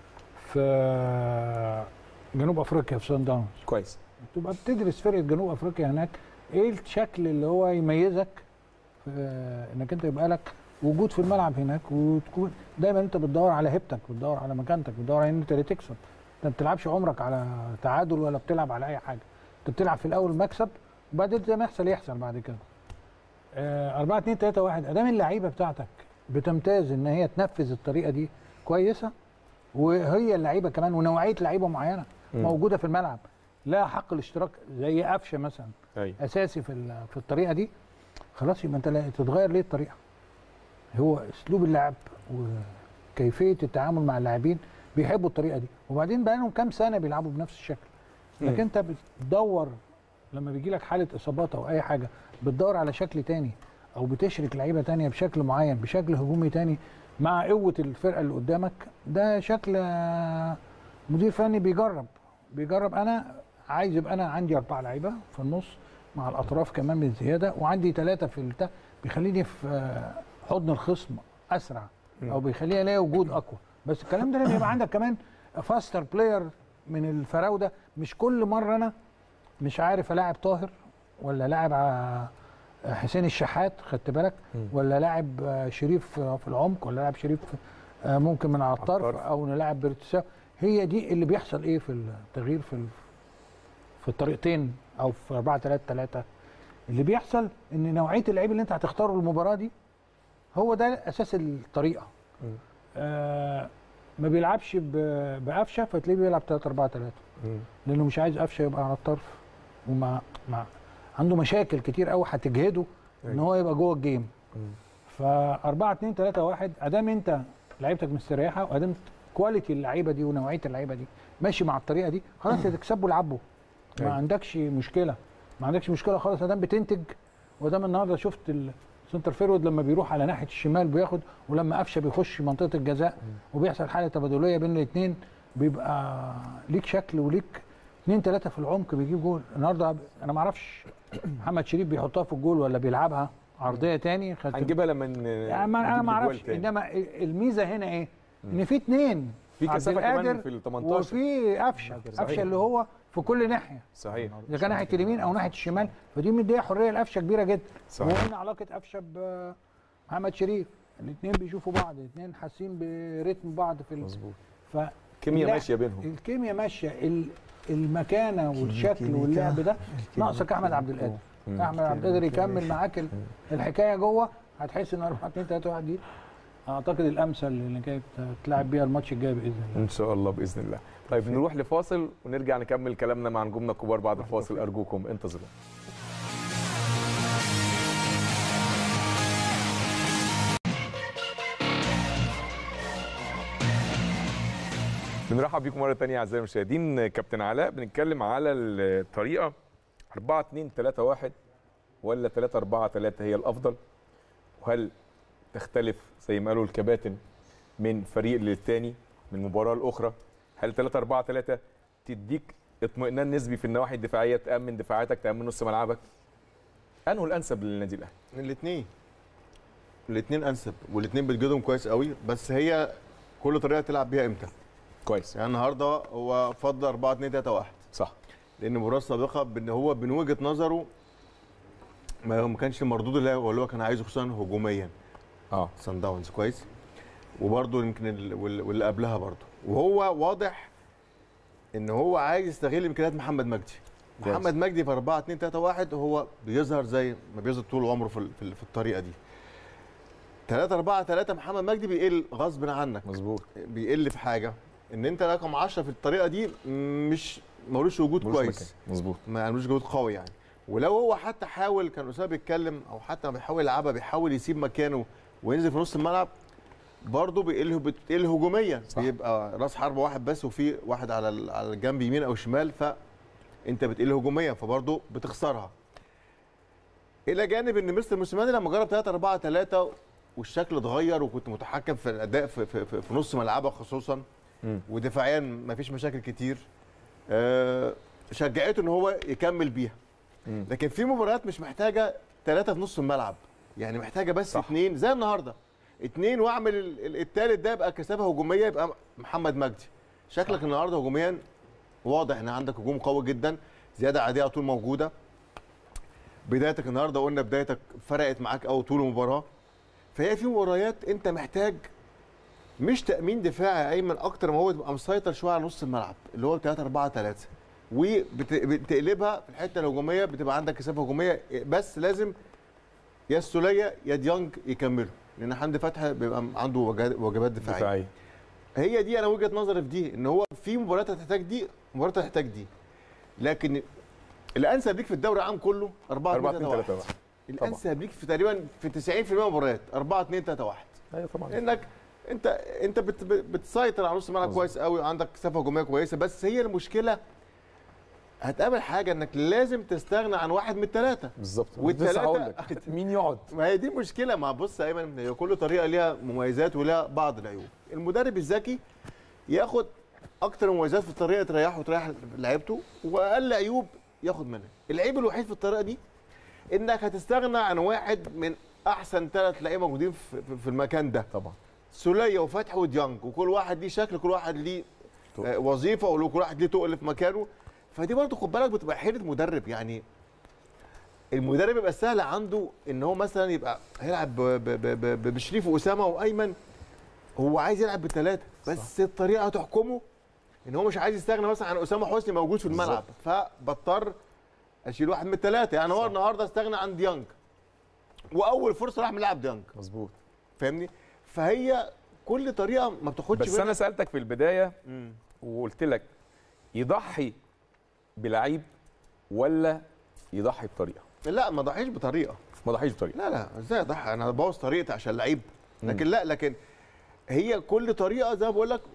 في جنوب افريقيا في سان داونز كويس تبقى بتدرس فرقه جنوب افريقيا هناك ايه الشكل اللي هو يميزك في انك انت يبقى لك وجود في الملعب هناك وتكون دايما انت بتدور على هيبتك بتدور على مكانتك بتدور على ان انت اللي تكسب انت ما بتلعبش عمرك على تعادل ولا بتلعب على اي حاجه انت بتلعب في الاول مكسب وبعدين زي ما يحصل يحصل بعد كده 4 2 3 1 ادام اللعيبه بتاعتك بتمتاز ان هي تنفذ الطريقه دي كويسه وهي اللعيبه كمان ونوعيه لعيبه معينه مم. موجوده في الملعب لا حق الاشتراك زي قفشه مثلا ايوه اساسي في ال- في الطريقه دي خلاص يبقى انت لا- تتغير ليه الطريقه هو اسلوب اللعب وكيفيه التعامل مع اللاعبين بيحبوا الطريقه دي وبعدين بقى لهم كام سنه بيلعبوا بنفس الشكل لكن مم. انت بتدور لما بيجي لك حاله اصابات او اي حاجه بتدور على شكل تاني او بتشرك لعيبه تانية بشكل معين بشكل هجومي تاني مع قوه الفرقه اللي قدامك ده شكل آه، مدير فني بيجرب بيجرب انا عايز يبقى انا عندي اربع لعيبه في النص مع الاطراف كمان بالزياده وعندي ثلاثه في البتاع بيخليني في آه، حضن الخصم اسرع او بيخليني الاقي وجود اقوى بس الكلام ده لما يبقى عندك كمان فاستر بلاير من الفراوده مش كل مره انا مش عارف الاعب طاهر ولا لاعب ع- حسين الشحات خدت بالك مم. ولا لاعب آه، شريف آه، في العمق ولا لاعب شريف آه، ممكن من على الطرف الطرف. او نلاعب بارتساو هي دي اللي بيحصل ايه في التغيير في ال- في الطريقتين او في 4 3 3 اللي بيحصل ان نوعيه اللعيب اللي انت هتختاره المباراه دي هو ده اساس الطريقه مم. آه ما بيلعبش ب- بقفشه فتلاقيه بيلعب 3 4 3 مم. لانه مش عايز قفشه يبقى على الطرف ومع مع عنده مشاكل كتير قوي هتجهده ان أيوة. هو يبقى جوه الجيم مم. ف 4 2 3 1 ادام انت لعيبتك مستريحه وادام كواليتي اللعيبه دي ونوعيه اللعيبه دي ماشي مع الطريقه دي خلاص تكسبه العبه ما أيوة. عندكش مشكله ما عندكش مشكله خالص ادام بتنتج وادام النهارده شفت السنتر فيرود لما بيروح على ناحيه الشمال بياخد ولما قفشه بيخش منطقه الجزاء وبيحصل حاله تبادليه بين الاثنين بيبقى ليك شكل وليك اثنين ثلاثه في العمق بيجيب جول النهارده انا ما اعرفش محمد شريف بيحطها في الجول ولا بيلعبها عرضيه تاني خدت هنجيبها لما ن- يعني ما انا نجيب ما الجوال اعرفش تاني. انما الميزه هنا ايه؟ ان في اثنين في عبد كثافه كمان القادر في ال 18 وفي قفشه قفشه اللي هو في كل ناحيه صحيح اذا كان ناحيه اليمين او ناحيه الشمال فدي مديه حريه لقفشه كبيره جدا صحيح. وهنا علاقه قفشه بمحمد شريف الاثنين بيشوفوا بعض الاثنين حاسين برتم بعض في ال... مظبوط ف كيمياء لا، ماشيه بينهم الكيمياء ماشيه ال- المكانه والشكل واللعب ده ناقصك احمد عبد القادر مم. احمد عبد القادر يكمل معاك ال- الحكايه جوه هتحس ان 4 2 3 1 دي اعتقد الامثل اللي كانت تلعب بيها الماتش الجاي باذن الله ان شاء الله باذن الله طيب نروح لفاصل ونرجع نكمل كلامنا مع نجومنا الكبار بعد الفاصل ارجوكم انتظروا بنرحب بيكم مره ثانيه اعزائي المشاهدين كابتن علاء بنتكلم على الطريقه 4 2 3 1 ولا 3 4 3 هي الافضل وهل تختلف زي ما قالوا الكباتن من فريق للتاني من مباراه لاخرى هل 3 4 3 تديك اطمئنان نسبي في النواحي الدفاعيه تامن دفاعاتك تامن نص ملعبك انه الانسب للنادي الاهلي الاثنين الاثنين انسب والاثنين بتجدهم كويس قوي بس هي كل طريقه تلعب بيها امتى كويس يعني النهارده هو فضل 4 2 3 1 صح لان المباراه السابقه بان هو من وجهه نظره ما ما كانش المردود اللي هو اللي هو كان عايزه خصوصا هجوميا اه سان داونز كويس وبرده يمكن ال- وال- واللي قبلها برده وهو واضح ان هو عايز يستغل امكانيات محمد مجدي ممتاز. محمد مجدي في 4 2 3 1 هو بيظهر زي ما بيظهر طول عمره في ال- في ال- في الطريقه دي 3 4 3 محمد مجدي بيقل غصب عنك مظبوط بيقل في حاجه ان انت رقم 10 في الطريقه دي مش ملوش وجود ملوش كويس مكان. مظبوط ما ملوش وجود قوي يعني ولو هو حتى حاول كان اسامه بيتكلم او حتى ما بيحاول يلعبها بيحاول يسيب مكانه وينزل في نص الملعب برضه بيقل بتقل هجوميا صح. بيبقى راس حربه واحد بس وفي واحد على ال- على الجنب يمين او شمال فانت بتقل هجوميا فبرضه بتخسرها الى جانب ان مستر موسيماني لما جرب 3 4 3 والشكل اتغير وكنت متحكم في الاداء في, في, في, في نص ملعبك خصوصا مم. ودفاعيا مفيش مشاكل كتير آه، شجعته ان هو يكمل بيها مم. لكن في مباريات مش محتاجه ثلاثه في نص الملعب يعني محتاجه بس صح. اثنين زي النهارده اثنين واعمل ال- ال- التالت ده يبقى كثافه هجوميه يبقى محمد مجدي شكلك النهارده هجوميا واضح ان عندك هجوم قوي جدا زياده عاديه على طول موجوده بدايتك النهارده قلنا بدايتك فرقت معاك قوي طول المباراه فهي في مباريات انت محتاج مش تامين دفاعي يا ايمن اكتر ما هو تبقى مسيطر شويه على نص الملعب اللي هو 3 4 3 وبتقلبها في الحته الهجوميه بتبقى عندك كثافه هجوميه بس لازم يا السوليه يا ديانج يكملوا لان حمدي فتحي بيبقى عنده وجا- واجبات دفاعيه دفاعيه هي دي انا وجهه نظري في دي ان هو في مباريات هتحتاج دي مباريات هتحتاج دي لكن الانسب ليك في الدوري العام كله 4 4 2 2 3 3 1 1 الانسب ليك في تقريبا في 90% من المباريات 4 2 3 1 ايوه طبعا انك انت انت بت بتسيطر على نص الملعب مظبوط. كويس قوي عندك كثافه هجوميه كويسه بس هي المشكله هتقابل حاجه انك لازم تستغنى عن واحد من الثلاثه بالظبط والتلاتة- لسه هقول لك مين يقعد ما هي دي مشكله ما بص يا ايمن هي كل طريقه ليها مميزات ولها بعض العيوب المدرب الذكي ياخد اكتر مميزات في الطريقه تريحه وتريح لعيبته واقل عيوب ياخد منها العيب الوحيد في الطريقه دي انك هتستغنى عن واحد من احسن ثلاث لعيبه موجودين في, في- في المكان ده طبعا سوليه وفتحي وديانج وكل واحد ليه شكل كل واحد ليه تقل. آه، وظيفه وكل واحد ليه تقل في مكانه فدي برضه خد بالك بتبقى حيره مدرب يعني المدرب يبقى سهل عنده ان هو مثلا يبقى هيلعب ب- ب- ب- ب- بشريف واسامه وايمن هو عايز يلعب بالثلاثه بس صح. الطريقه هتحكمه ان هو مش عايز يستغنى مثلا عن اسامه حسني موجود في الملعب فبضطر اشيل واحد من الثلاثه يعني هو النهارده استغنى عن ديانج واول فرصه راح ملعب ديانج مظبوط فاهمني فهي كل طريقه ما بتاخدش بس انا سالتك في البدايه مم. وقلت لك يضحي بلعيب ولا يضحي بطريقه لا ما ضحيش بطريقه ما ضحيش بطريقه لا لا ازاي اضحي انا بوظ طريقتي عشان لعيب لكن لا لكن هي كل طريقه زي ما بقول لك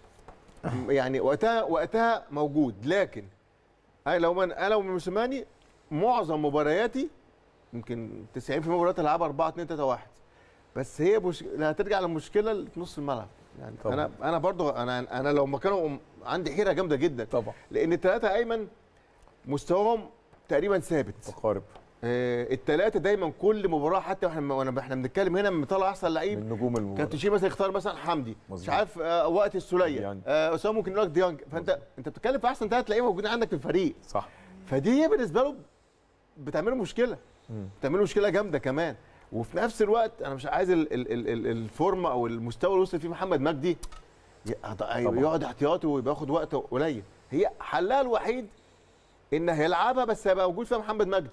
يعني وقتها وقتها موجود لكن انا لو من انا وموسيماني معظم مبارياتي يمكن 90% من المباريات العبها 4 2 3 1 بس هي مش... هترجع للمشكله اللي في نص الملعب يعني طبعا. انا انا برضو انا انا لو مكانه عندي حيره جامده جدا طبعا لان الثلاثه ايمن مستواهم تقريبا ثابت تقارب آه، الثلاثه دايما كل مباراه حتى واحنا وانا احنا بنتكلم هنا بنطلع احسن لعيب من نجوم المباراه كابتن شيء مثلا يختار مثلا حمدي مش مظبوط. عارف آه، وقت السوليه ديانج. آه، اسامه ممكن يقول لك ديانج فانت انت بتتكلم في احسن ثلاث لعيبه موجودين عندك في الفريق صح فدي هي بالنسبه له بتعمله مشكله مم. بتعمله مشكله جامده كمان وفي نفس الوقت انا مش عايز ال ال ال ال الفورمه او المستوى اللي وصل فيه محمد مجدي ي- يقعد احتياطي وياخد وقت قليل هي حلها الوحيد ان هيلعبها بس هيبقى موجود فيها محمد مجدي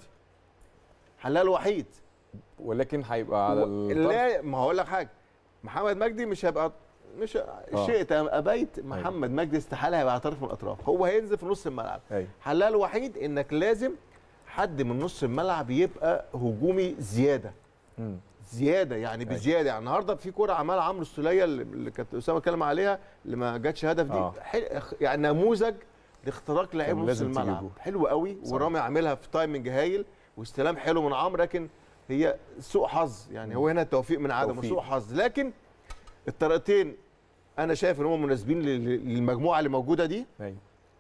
حلها الوحيد ولكن هيبقى على و- الطرف لا ما هقول لك حاجه محمد مجدي مش هيبقى مش شئت أم ابيت محمد مجدي استحاله هيبقى على طرف من الاطراف هو هينزل في نص الملعب ايوه حلها الوحيد انك لازم حد من نص الملعب يبقى هجومي زياده مم. زياده يعني بزياده يعني النهارده في كوره عملها عمرو السوليه اللي- اللي كانت اسامه اتكلم عليها اللي ما جاتش هدف دي آه. حل... يعني نموذج لاختراق لعيب كان نص لازم تيجي الملعب جول. حلو قوي صح. ورامي عاملها في تايمنج هايل واستلام حلو من عمرو لكن هي سوء حظ يعني هو هنا التوفيق من عدم توفيق. سوء حظ لكن الطريقتين انا شايف ان هم مناسبين لل- للمجموعه اللي موجوده دي أيوة.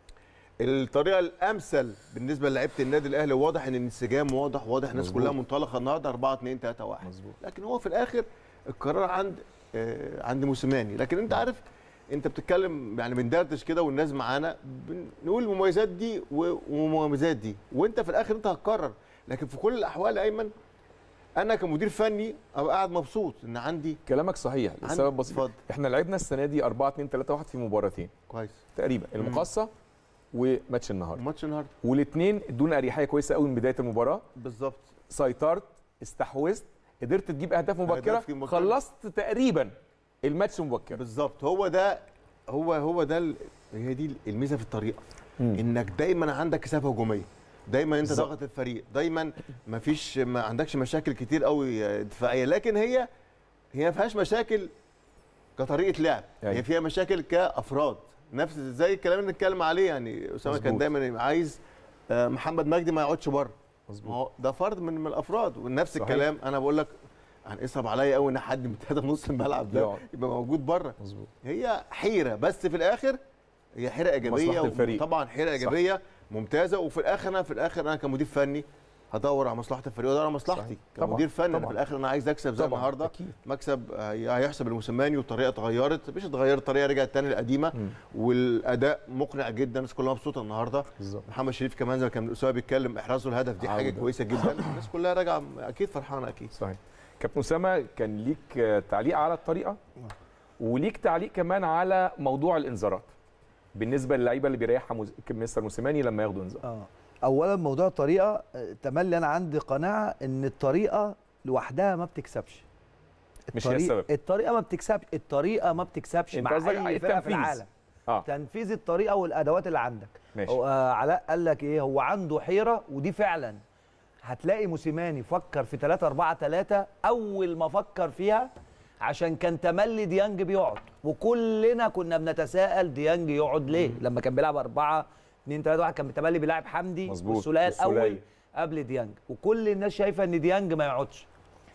الطريقه الامثل بالنسبه للعيبه النادي الاهلي واضح ان الانسجام واضح واضح الناس مظبوط. كلها منطلقه النهارده 4 2 3 1 مظبوط لكن هو في الاخر القرار عند آه، عند موسيماني لكن انت عارف انت بتتكلم يعني بندردش كده والناس معانا بنقول المميزات دي و- والمميزات دي وانت في الاخر انت هتقرر لكن في كل الاحوال يا ايمن انا كمدير فني ابقى قاعد مبسوط ان عندي كلامك صحيح عندي- لسبب بسيط اتفضل. احنا لعبنا السنه دي 4 2 3 1 في مباراتين كويس تقريبا المقصه وماتش النهارده الماتش النهارده والاثنين ادونا اريحيه كويسه قوي من بدايه المباراه بالظبط سيطرت استحوذت قدرت تجيب اهداف مبكره أهداف مبكرة. خلصت تقريبا الماتش مبكر بالظبط هو ده هو هو ده ال- هي دي الميزه في الطريقه مم. انك دايما عندك كثافه هجوميه دايما انت بالظبط. ضاغط الفريق دايما ما فيش ما عندكش مشاكل كتير قوي دفاعيه لكن هي هي ما فيهاش مشاكل كطريقه لعب أيوة. هي فيها مشاكل كافراد نفس زي الكلام اللي بنتكلم عليه يعني اسامه كان مظبوط. دايما عايز آه، محمد مجدي ما يقعدش بره ما مظبوط هو ده فرد من, من الافراد ونفس صحيح. الكلام انا بقول لك يعني اصعب عليا قوي ان حد من ثلاثه نص الملعب ده يقعد. يبقى موجود بره مظبوط هي حيره بس في الاخر هي حيره ايجابيه مصلحة الفريق. طبعا حيره ايجابيه ممتازه وفي الاخر انا في الاخر انا كمدير فني هدور على مصلحه الفريق وادور على مصلحتي صحيح. طبعاً. كمدير فني انا طبعاً. في الاخر انا عايز اكسب زي طبعاً. النهارده أكيد. مكسب آه، هيحسب الموسيماني والطريقه اتغيرت مش اتغيرت الطريقه رجعت تاني القديمه مم. والاداء مقنع جدا الناس كلها مبسوطه النهارده بالظبط محمد شريف كمان زي ما كان اسامه بيتكلم احرازه الهدف دي حاجه عودة. كويسه جدا الناس كلها راجعه اكيد فرحانه اكيد صحيح كابتن اسامه كان ليك آه، تعليق على الطريقه وليك تعليق كمان على موضوع الانذارات بالنسبه للعيبه اللي بيريحها مز... مستر موسيماني لما ياخدوا انذار اه اولا موضوع الطريقه آه، تملي انا عندي قناعه ان الطريقه لوحدها ما بتكسبش مش هي الطريق- السبب. الطريقه ما بتكسبش الطريقه ما بتكسبش انت مع قصدك اي فرقه في التنفيذ. العالم اه تنفيذ الطريقه والادوات اللي عندك ماشي هو آه علاء قال لك ايه هو عنده حيره ودي فعلا هتلاقي موسيماني فكر في 3 4 3 اول ما فكر فيها عشان كان تملي ديانج بيقعد وكلنا كنا بنتساءل ديانج يقعد ليه لما كان بيلعب 4 2 3 1 كان تملي بيلعب حمدي مظبوط. والسوليه الاول والسولية. قبل ديانج وكل الناس شايفه ان ديانج ما يقعدش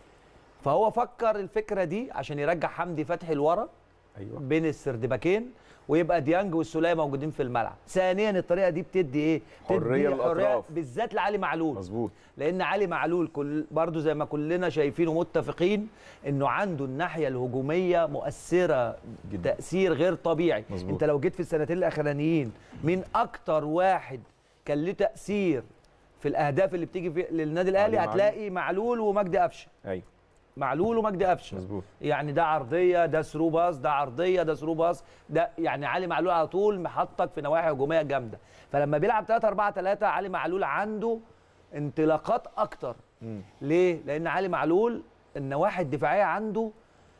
فهو فكر الفكره دي عشان يرجع حمدي فتحي لورا ايوه بين السردباكين ويبقى ديانج والسوليه موجودين في الملعب ثانيا الطريقه دي بتدي ايه حرية بتدي للأطراف. بالذات لعلي معلول مظبوط لان علي معلول كل برضو زي ما كلنا شايفين ومتفقين انه عنده الناحيه الهجوميه مؤثره جدا. تاثير غير طبيعي مظبوط. انت لو جيت في السنتين الاخرانيين مين اكتر واحد كان له تاثير في الاهداف اللي بتيجي في للنادي الاهلي علي معلول. هتلاقي معلول ومجدي قفشه ايوه معلول ومجدي قفشه مظبوط يعني ده عرضيه ده ثرو باص ده عرضيه ده ثرو باص ده يعني علي معلول على طول محطك في نواحي هجوميه جامده فلما بيلعب 3 4 3 علي معلول عنده انطلاقات اكتر مم. ليه لان علي معلول النواحي الدفاعيه عنده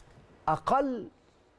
اقل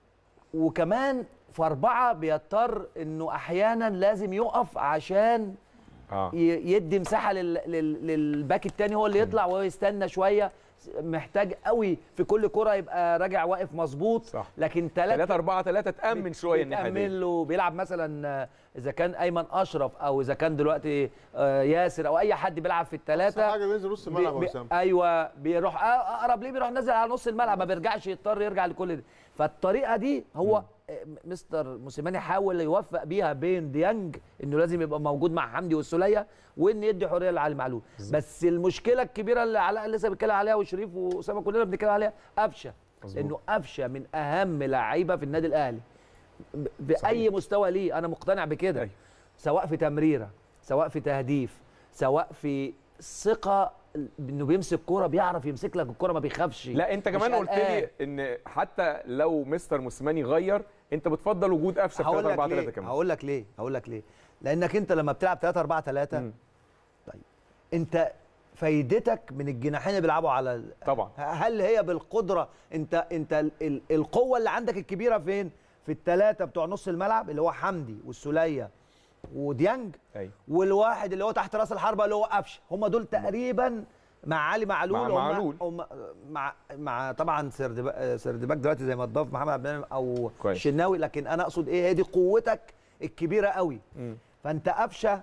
وكمان في أربعة بيضطر إنه أحيانا لازم يقف عشان اه ي- يدي مساحة لل... لل... للباك التاني هو اللي يطلع وهو يستنى شوية محتاج قوي في كل كرة يبقى راجع واقف مظبوط صح لكن 3 ثلاثة 4 3 تامن شويه الناحيه دي بيتأمن له بيلعب مثلا آه، اذا كان ايمن اشرف او اذا كان دلوقتي آه، ياسر او اي حد بيلعب في أحسن الثلاثه حاجه بينزل نص الملعب يا بي- وسام ايوه بيروح أ- اقرب ليه بيروح نازل على نص الملعب ما بيرجعش يضطر يرجع لكل ده فالطريقه دي هو آه، مستر موسيماني حاول يوفق بيها بين ديانج انه لازم يبقى موجود مع حمدي والسوليه وان يدي حريه لعلي معلول بس المشكله الكبيره اللي علاء لسه بيتكلم عليها وشريف واسامه كلنا بنتكلم عليها قفشه مظبوط. انه قفشه من اهم لعيبه في النادي الاهلي ب- باي مستوى ليه انا مقتنع بكده أيوة. سواء في تمريره سواء في تهديف سواء في ثقه انه بيمسك كوره بيعرف يمسك لك الكوره ما بيخافش لا انت مش كمان قلت قلقان. لي ان حتى لو مستر موسيماني غير انت بتفضل وجود قفشه في هقول 3 لك 4 3 ليه كمان هقول لك ليه هقول لك ليه لانك انت لما بتلعب 3 4 3 مم. طيب انت فايدتك من الجناحين اللي بيلعبوا على ال- طبعا هل هي بالقدره انت انت ال- ال- القوه اللي عندك الكبيره فين في الثلاثه بتوع نص الملعب اللي هو حمدي والسوليه وديانج ايوه والواحد اللي هو تحت راس الحربه اللي هو قفشه هم دول تقريبا مع علي معلول مع هم- معلول. هم مع مع طبعا سردباك سردباك دلوقتي زي ما اتضاف محمد عبد المنعم او كويس. الشناوي لكن انا اقصد ايه هي دي قوتك الكبيره قوي مم. فانت قفشه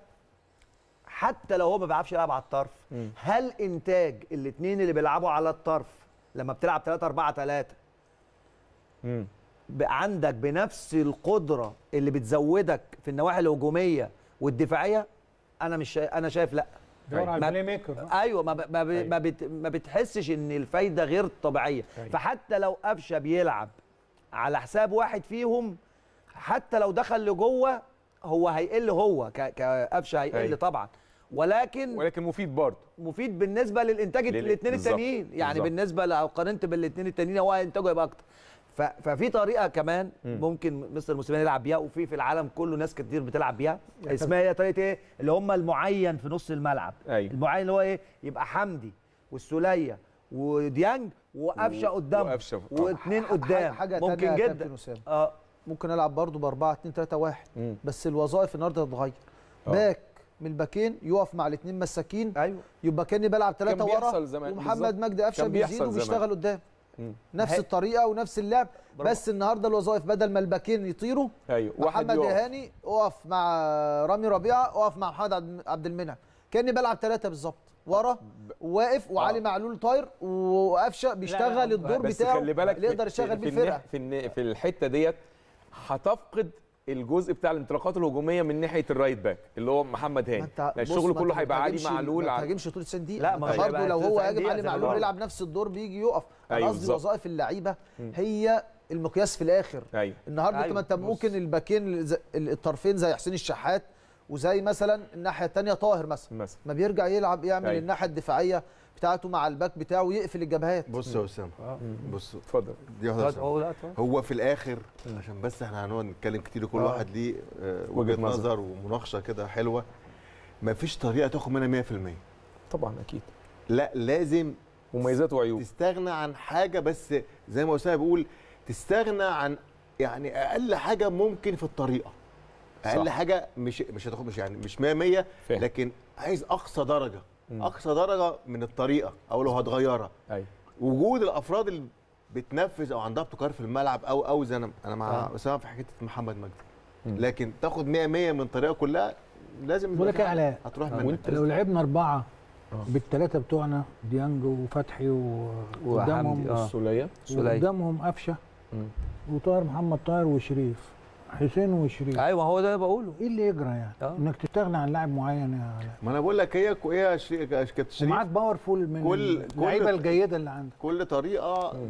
حتى لو هو ما بيعرفش يلعب على الطرف مم. هل انتاج الاثنين اللي بيلعبوا على الطرف لما بتلعب 3 4 3 مم. عندك بنفس القدره اللي بتزودك في النواحي الهجوميه والدفاعيه انا مش شا... انا شايف لا دور على ما- البلاي ميكر ايوه ما, ب... ما, ب... ما, بت... ما بتحسش ان الفايده غير طبيعيه أيوة. فحتى لو قفشه بيلعب على حساب واحد فيهم حتى لو دخل لجوه هو هيقل هو ك... كقفشه هيقل أيوة. طبعا ولكن ولكن مفيد برضه مفيد بالنسبه للانتاج لل- الاثنين بالظبط. التانيين يعني بالظبط. بالنسبه لو قارنت بالاثنين التانيين هو انتاجه يبقى اكتر ف... ففي طريقه كمان مم. ممكن مستر موسيماني يلعب بيها وفي في العالم كله ناس كتير بتلعب بيها اسمها هي طريقه ايه اللي هم المعين في نص الملعب ايوه المعين اللي هو ايه يبقى حمدي والسوليه وديانج وقفشه قدام وقفشه واثنين ح- قدام حاجه ممكن تانية يا جدا كابتن أسامة. اه ممكن العب برضو ب 4 2 3 1 مم. بس الوظائف النهارده تتغير آه. باك من الباكين يقف مع الاثنين مساكين ايوه يبقى كاني بلعب ثلاثه كان ورا بيحصل زمان ومحمد بالظبط. مجدي قفشه كان بيحصل بيزيد زمان. وبيشتغل قدام مم. نفس هي- الطريقه ونفس اللعب برافو. بس النهارده الوظائف بدل ما الباكين يطيروا ايوه واحد محمد يقف. هاني اقف مع رامي ربيعه اقف مع محمد عبد- عبد المنعم كاني بلعب ثلاثه بالظبط ورا وواقف وعلي معلول طاير وقفشه بيشتغل الدور بس بتاعه خلي بالك اللي يقدر في- يشغل في بيه الناح- الفرقه في الن- في الحته ديت هتفقد الجزء بتاع الانطلاقات الهجوميه من ناحيه الرايت باك اللي هو محمد ما هاني انت لأن بص، الشغل ما كله انت هيبقى علي بتهاجمش- معلول ما على- تهاجمش طول 90 دقيقه لا، ما هو برضه هيبقى لو هو 90 هاجم دقيقة علي زي ما معلول بقول. بيلعب نفس الدور بيجي يقف انا أيوة قصدي بالظبط. وظائف اللعيبه مم. هي المقياس في الاخر ايوه النهارده أيوة، أيوة. انت بص. ممكن الباكين زي- الطرفين زي حسين الشحات وزي مثلا الناحيه الثانيه طاهر مثلا مثلا ما بيرجع يلعب يعمل أيوة. الناحيه الدفاعيه بتاعته مع الباك بتاعه ويقفل الجبهات بص يا اسامه بص اتفضل دي واحده يا أسامة. هو لا طبعا. هو في الاخر عشان بس احنا هنقعد نتكلم كتير وكل آه. واحد ليه آه، وجهة وجهه نظر. نظر ومناقشه كده حلوه مفيش طريقه تاخد منها 100% طبعا اكيد لا لازم مميزات وعيوب تستغنى عن حاجه بس زي ما اسامه بيقول تستغنى عن يعني اقل حاجه ممكن في الطريقه اقل صح. حاجه مش مش هتاخد مش يعني مش 100 100 فاهم. لكن عايز اقصى درجه مم. اقصى درجه من الطريقه او لو هتغيرها ايوه وجود الافراد اللي بتنفذ او عندها ابتكار في الملعب او او زي انا انا مع آه. اسامه في حته محمد مجدي مم. لكن تاخد 100 100 من الطريقه كلها لازم بقول لك يبقى في إيه علاء؟ حاجة هتروح آه، منك وانت- لو لعبنا اربعه آه. بالثلاثه بتوعنا ديانج وفتحي وحمدي، وقدامهم آه. السوليه سولية. وقدامهم قفشه مم. وطاهر محمد طاهر وشريف حسين وشريف ايوه هو ده اللي بقوله ايه اللي يجرى يعني؟ آه. انك تستغنى عن لاعب معين يا علاء ما انا بقول لك هي هي يا شريك- يا كابتن شريف ومعاك باورفول من كل- اللعيبه كل- الجيده اللي عندك كل طريقه مم.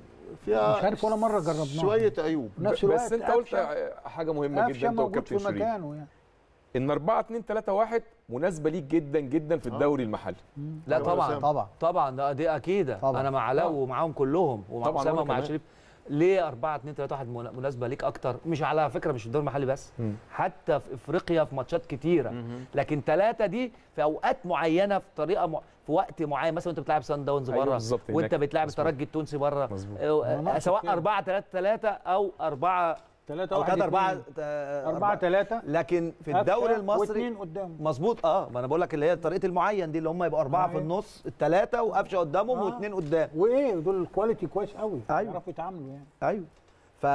فيها مش عارف ولا مرة جربناها. شويه عيوب في نفس الوقت بس انت قلت قفشة- حاجه مهمه قفشه جدا انت موجود وكابتن في شريف مكانه يعني ان 4 2 3 1 مناسبه ليك جدا جدا في آه. الدوري المحلي لا أيوة طبعا أسامة. طبعا طبعا ده دي اكيده طبعاً. انا مع علاء آه. ومعاهم كلهم ومع طبعاً اسامه وأنا ومع كمان. شريف ليه 4 2 3 1 من- مناسبه ليك اكتر مش على فكره مش في الدوري المحلي بس مم. حتى في افريقيا في ماتشات كتيره لكن ثلاثه دي في اوقات معينه في طريقه م... في وقت معين مثلا انت بتلعب سان داونز أيوة بره بالظبط، وانت هناك. بتلعب مظبوط. الترجي التونسي بره مظبوط. آه، ما سواء كده. 4 3 3 او 4 ثلاثة او واحد 3 4 اتنين. أربعة ثلاثة لكن في الدوري المصري واثنين قدام مظبوط اه ما انا بقول لك اللي هي طريقه المعين دي اللي هم يبقوا اربعه في أيوة. النص الثلاثه وقفشه قدامهم آه. واثنين قدام وايه دول الكواليتي كويس قوي أيوة. يعرفوا يتعاملوا يعني ايوه ف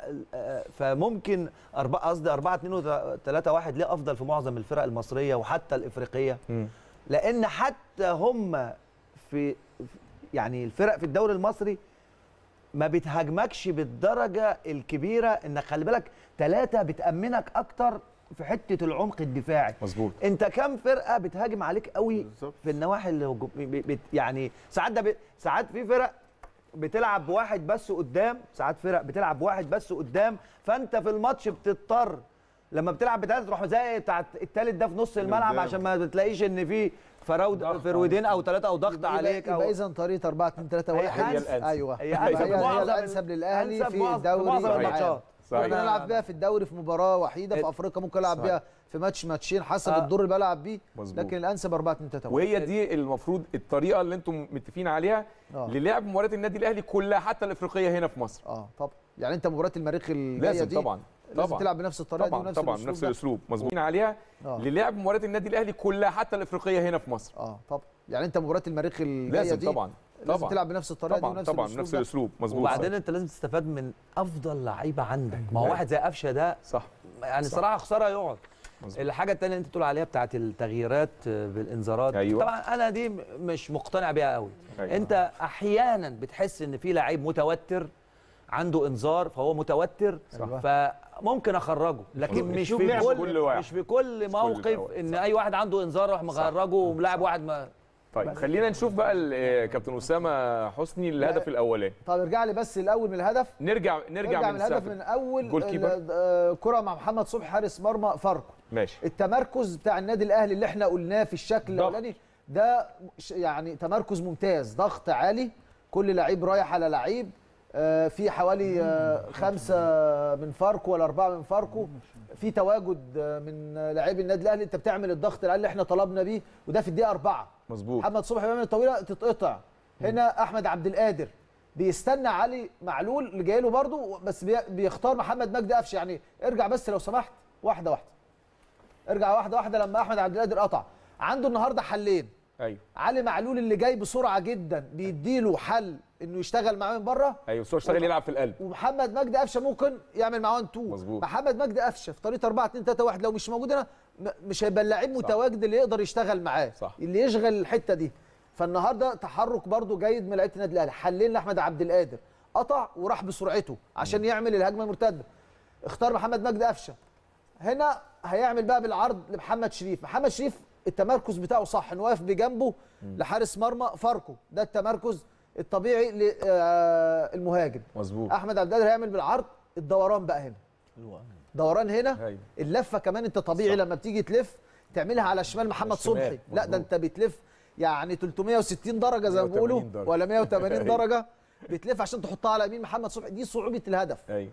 آه، فممكن أربعة قصدي 4 2 3 1 ليه افضل في معظم الفرق المصريه وحتى الافريقيه مم. لان حتى هم في يعني الفرق في الدوري المصري ما بتهاجمكش بالدرجه الكبيره انك خلي بالك ثلاثه بتامنك اكتر في حته العمق الدفاعي مظبوط انت كام فرقه بتهاجم عليك قوي بالظبط. في النواحي الهجوم ب- بت يعني ساعات ده ب... ساعات في فرق بتلعب بواحد بس قدام ساعات فرق بتلعب بواحد بس قدام فانت في الماتش بتضطر لما بتلعب بثلاثه تروح زي بتاع التالت ده في نص الملعب قدام. عشان ما بتلاقيش ان في فراود ضغط فرويدين او ثلاثه او ضغط عليك يبقى او اذا طريقه 4 2 3 هي 1 الأنسب. ايوه هي يبقى أنسب هي, في هي معظم الانسب للاهلي أنسب في معظم- في الدوري معظم والعام. الماتشات. صحيح. ممكن العب بيها في الدوري في مباراه وحيده في ات- افريقيا ممكن العب صحيح. بيها في ماتش ماتشين حسب آه. الدور اللي بلعب بيه مظبوط. لكن الانسب 4 2 3 1 وهي دي المفروض الطريقه اللي انتم متفقين عليها آه. للعب مباريات النادي الاهلي كلها حتى الافريقيه هنا في مصر اه طبعا يعني انت مباراه المريخ الجايه لازم دي طبعا لازم طبعا تلعب بنفس الطريقه دي طبعا ونفس طبعا الأسلوب نفس ده. الاسلوب مظبوطين عليها آه. للعب مباريات النادي الاهلي كلها حتى الافريقيه هنا في مصر اه طبعا يعني انت مباراه المريخ الجايه لازم دي طبعا لازم طبعا تلعب بنفس الطريقه دي طبعا ونفس طبعا الأسلوب نفس ده. الاسلوب مظبوط وبعدين انت لازم تستفاد من افضل لعيبه عندك ما هو واحد زي قفشه ده صح يعني صح. صراحه خساره يقعد مظبوط. الحاجه الثانيه اللي انت بتقول عليها بتاعت التغييرات بالانذارات أيوة. طبعا انا دي م- مش مقتنع بيها قوي أيوة. انت احيانا بتحس ان في لعيب متوتر عنده انذار فهو متوتر صح. فممكن اخرجه لكن مش شوف في لعب كل, كل واحد. مش في كل موقف الأوقات. ان اي واحد عنده انذار راح مخرجه وملاعب واحد ما طيب خلينا نشوف بقى ال- آه، كابتن اسامه حسني الهدف الاولاني طب ارجع لي بس الاول من الهدف نرجع نرجع ارجع من من الهدف السقف من اول جول كيبر. ال- آه، كره مع محمد صبحي حارس مرمى فاركو ماشي التمركز بتاع النادي الاهلي اللي احنا قلناه في الشكل ضغط. الاولاني ده ش- يعني تمركز ممتاز ضغط عالي كل لعيب رايح على لعيب آه، في حوالي آه، خمسه من فاركو ولا اربعه من فاركو في تواجد آه، من لاعبي النادي الاهلي انت بتعمل الضغط العالي اللي احنا طلبنا بيه وده في الدقيقه اربعه مظبوط محمد صبحي بيعمل طويله تتقطع هنا احمد عبد القادر بيستنى علي معلول اللي جاي له برضه بس بي- بيختار محمد مجدي قفشه يعني ارجع بس لو سمحت واحده واحده ارجع واحده واحده لما احمد عبد القادر قطع عنده النهارده حلين ايوه علي معلول اللي جاي بسرعه جدا بيديله حل انه يشتغل معاه من بره ايوه بس هو اشتغل يلعب في القلب ومحمد مجدي قفشه ممكن يعمل معاه 1 2 مظبوط. محمد مجدي قفشه في طريقه 4 2 3 1 لو مش موجود هنا م- مش هيبقى اللعيب متواجد اللي يقدر يشتغل معاه صح. اللي يشغل الحته دي فالنهارده تحرك برده جيد من لعيبه النادي الاهلي حلين لاحمد عبد القادر قطع وراح بسرعته عشان يعمل الهجمه المرتده اختار محمد مجدي قفشه هنا هيعمل بقى بالعرض لمحمد شريف محمد شريف التمركز بتاعه صح انه واقف بجنبه لحارس مرمى فاركو ده التمركز الطبيعي للمهاجم مظبوط احمد عبد القادر هيعمل بالعرض الدوران بقى هنا دوران هنا ايوه اللفه كمان انت طبيعي لما بتيجي تلف تعملها على شمال محمد الشمال، صبحي لا ده مظبوط. انت بتلف يعني 360 درجه زي ما 180 بيقولوا درجة. ولا 180 أيوة. درجه بتلف عشان تحطها على يمين محمد صبحي دي صعوبه الهدف ايوه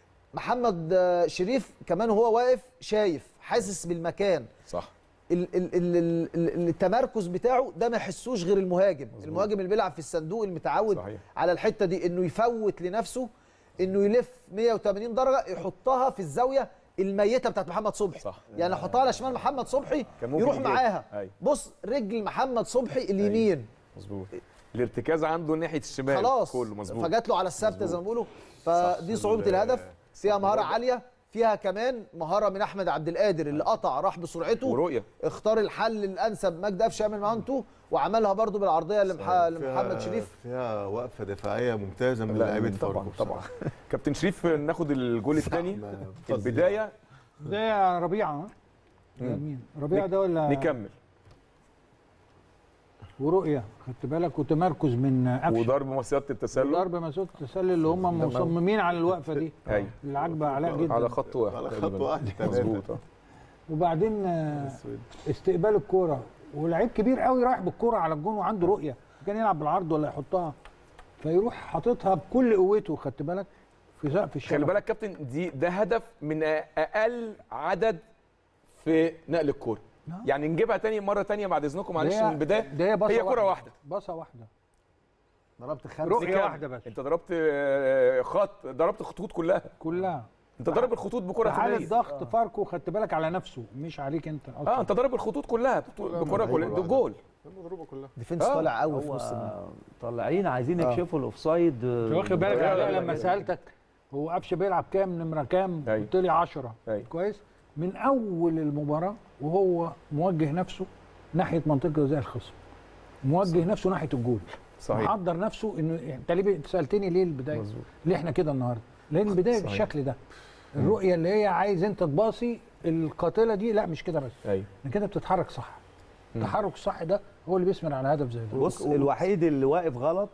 محمد آه، شريف كمان وهو واقف شايف حاسس بالمكان صح ال ال ال ال ال التمركز بتاعه ده ما يحسوش غير المهاجم مظبوط. المهاجم اللي بيلعب في الصندوق المتعود صحيح. على الحته دي انه يفوت لنفسه انه يلف 180 درجه يحطها في الزاويه الميته بتاعت محمد صبحي صح. يعني يحطها على شمال محمد صبحي كان ممكن يروح يجيب. معاها أيوة. بص رجل محمد صبحي اليمين مظبوط الارتكاز عنده ناحيه الشمال خلاص كله مظبوط فجات له على الثابته زي ما بيقولوا فدي صعوبه الهدف فيها مهاره عاليه فيها كمان مهاره من احمد عبد القادر اللي قطع راح بسرعته ورؤيه اختار الحل الانسب مجدي قفشه يعمل معاه انتو وعملها برضو بالعرضيه لمح... لمحمد شريف فيها وقفه دفاعيه ممتازه من لا، لاعيبه طبعا فاركو طبعا بصراحة. كابتن شريف ناخد الجول الثاني ما- البدايه ده ربيعه ها؟ ده مم. مين ربيعه ده ولا نكمل ورؤيه خدت بالك وتمركز من قفشه وضرب مصيده التسلل ضرب مسعود التسلل اللي هم مصممين على الوقفه دي ايوه اللي عاجبه علاء جدا على خط واحد على خط تقريباً. واحد تمام. مظبوط آه. وبعدين آه، استقبال الكوره ولعيب كبير قوي رايح بالكوره على الجون وعنده رؤيه كان يلعب بالعرض ولا يحطها فيروح حاططها بكل قوته خدت بالك في سقف الشبكه خلي بالك كابتن دي ده هدف من اقل عدد في نقل الكوره نعم. يعني نجيبها تاني مره تانيه بعد اذنكم معلش ده من هي- البدايه ده هي بصه هي كره واحده بصه واحده ضربت خمسه رؤية كام؟ واحدة بس. انت ضربت آه، خط ضربت الخطوط كلها كلها انت ضارب الخطوط بكره في حاله ثانيه ضغط فاركو خدت بالك على نفسه مش عليك انت اه انت ضارب الخطوط كلها بكره كلها ده جول المضروبه كلها ديفنس آه. طالع قوي في نص الملعب هو طالعين عايزين يكشفوا الاوفسايد انت واخد بالك لا، عليها لا، لما لا. سالتك هو قفشه بيلعب كام نمره كام أيوة. قلت لي 10 أيوة. كويس من اول المباراه وهو موجه نفسه ناحيه منطقه جزاء الخصم موجه نفسه ناحيه الجول صحيح محضر نفسه انه يعني انت ليه بي- سالتني ليه البدايه مظبوط ليه احنا كده النهارده لان البدايه صحيح. بالشكل ده الرؤيه اللي هي عايز انت تباصي القاتله دي لا مش كده بس ايوه انت كده بتتحرك صح التحرك الصح ده هو اللي بيثمر على هدف زي ده بص الوحيد اللي واقف غلط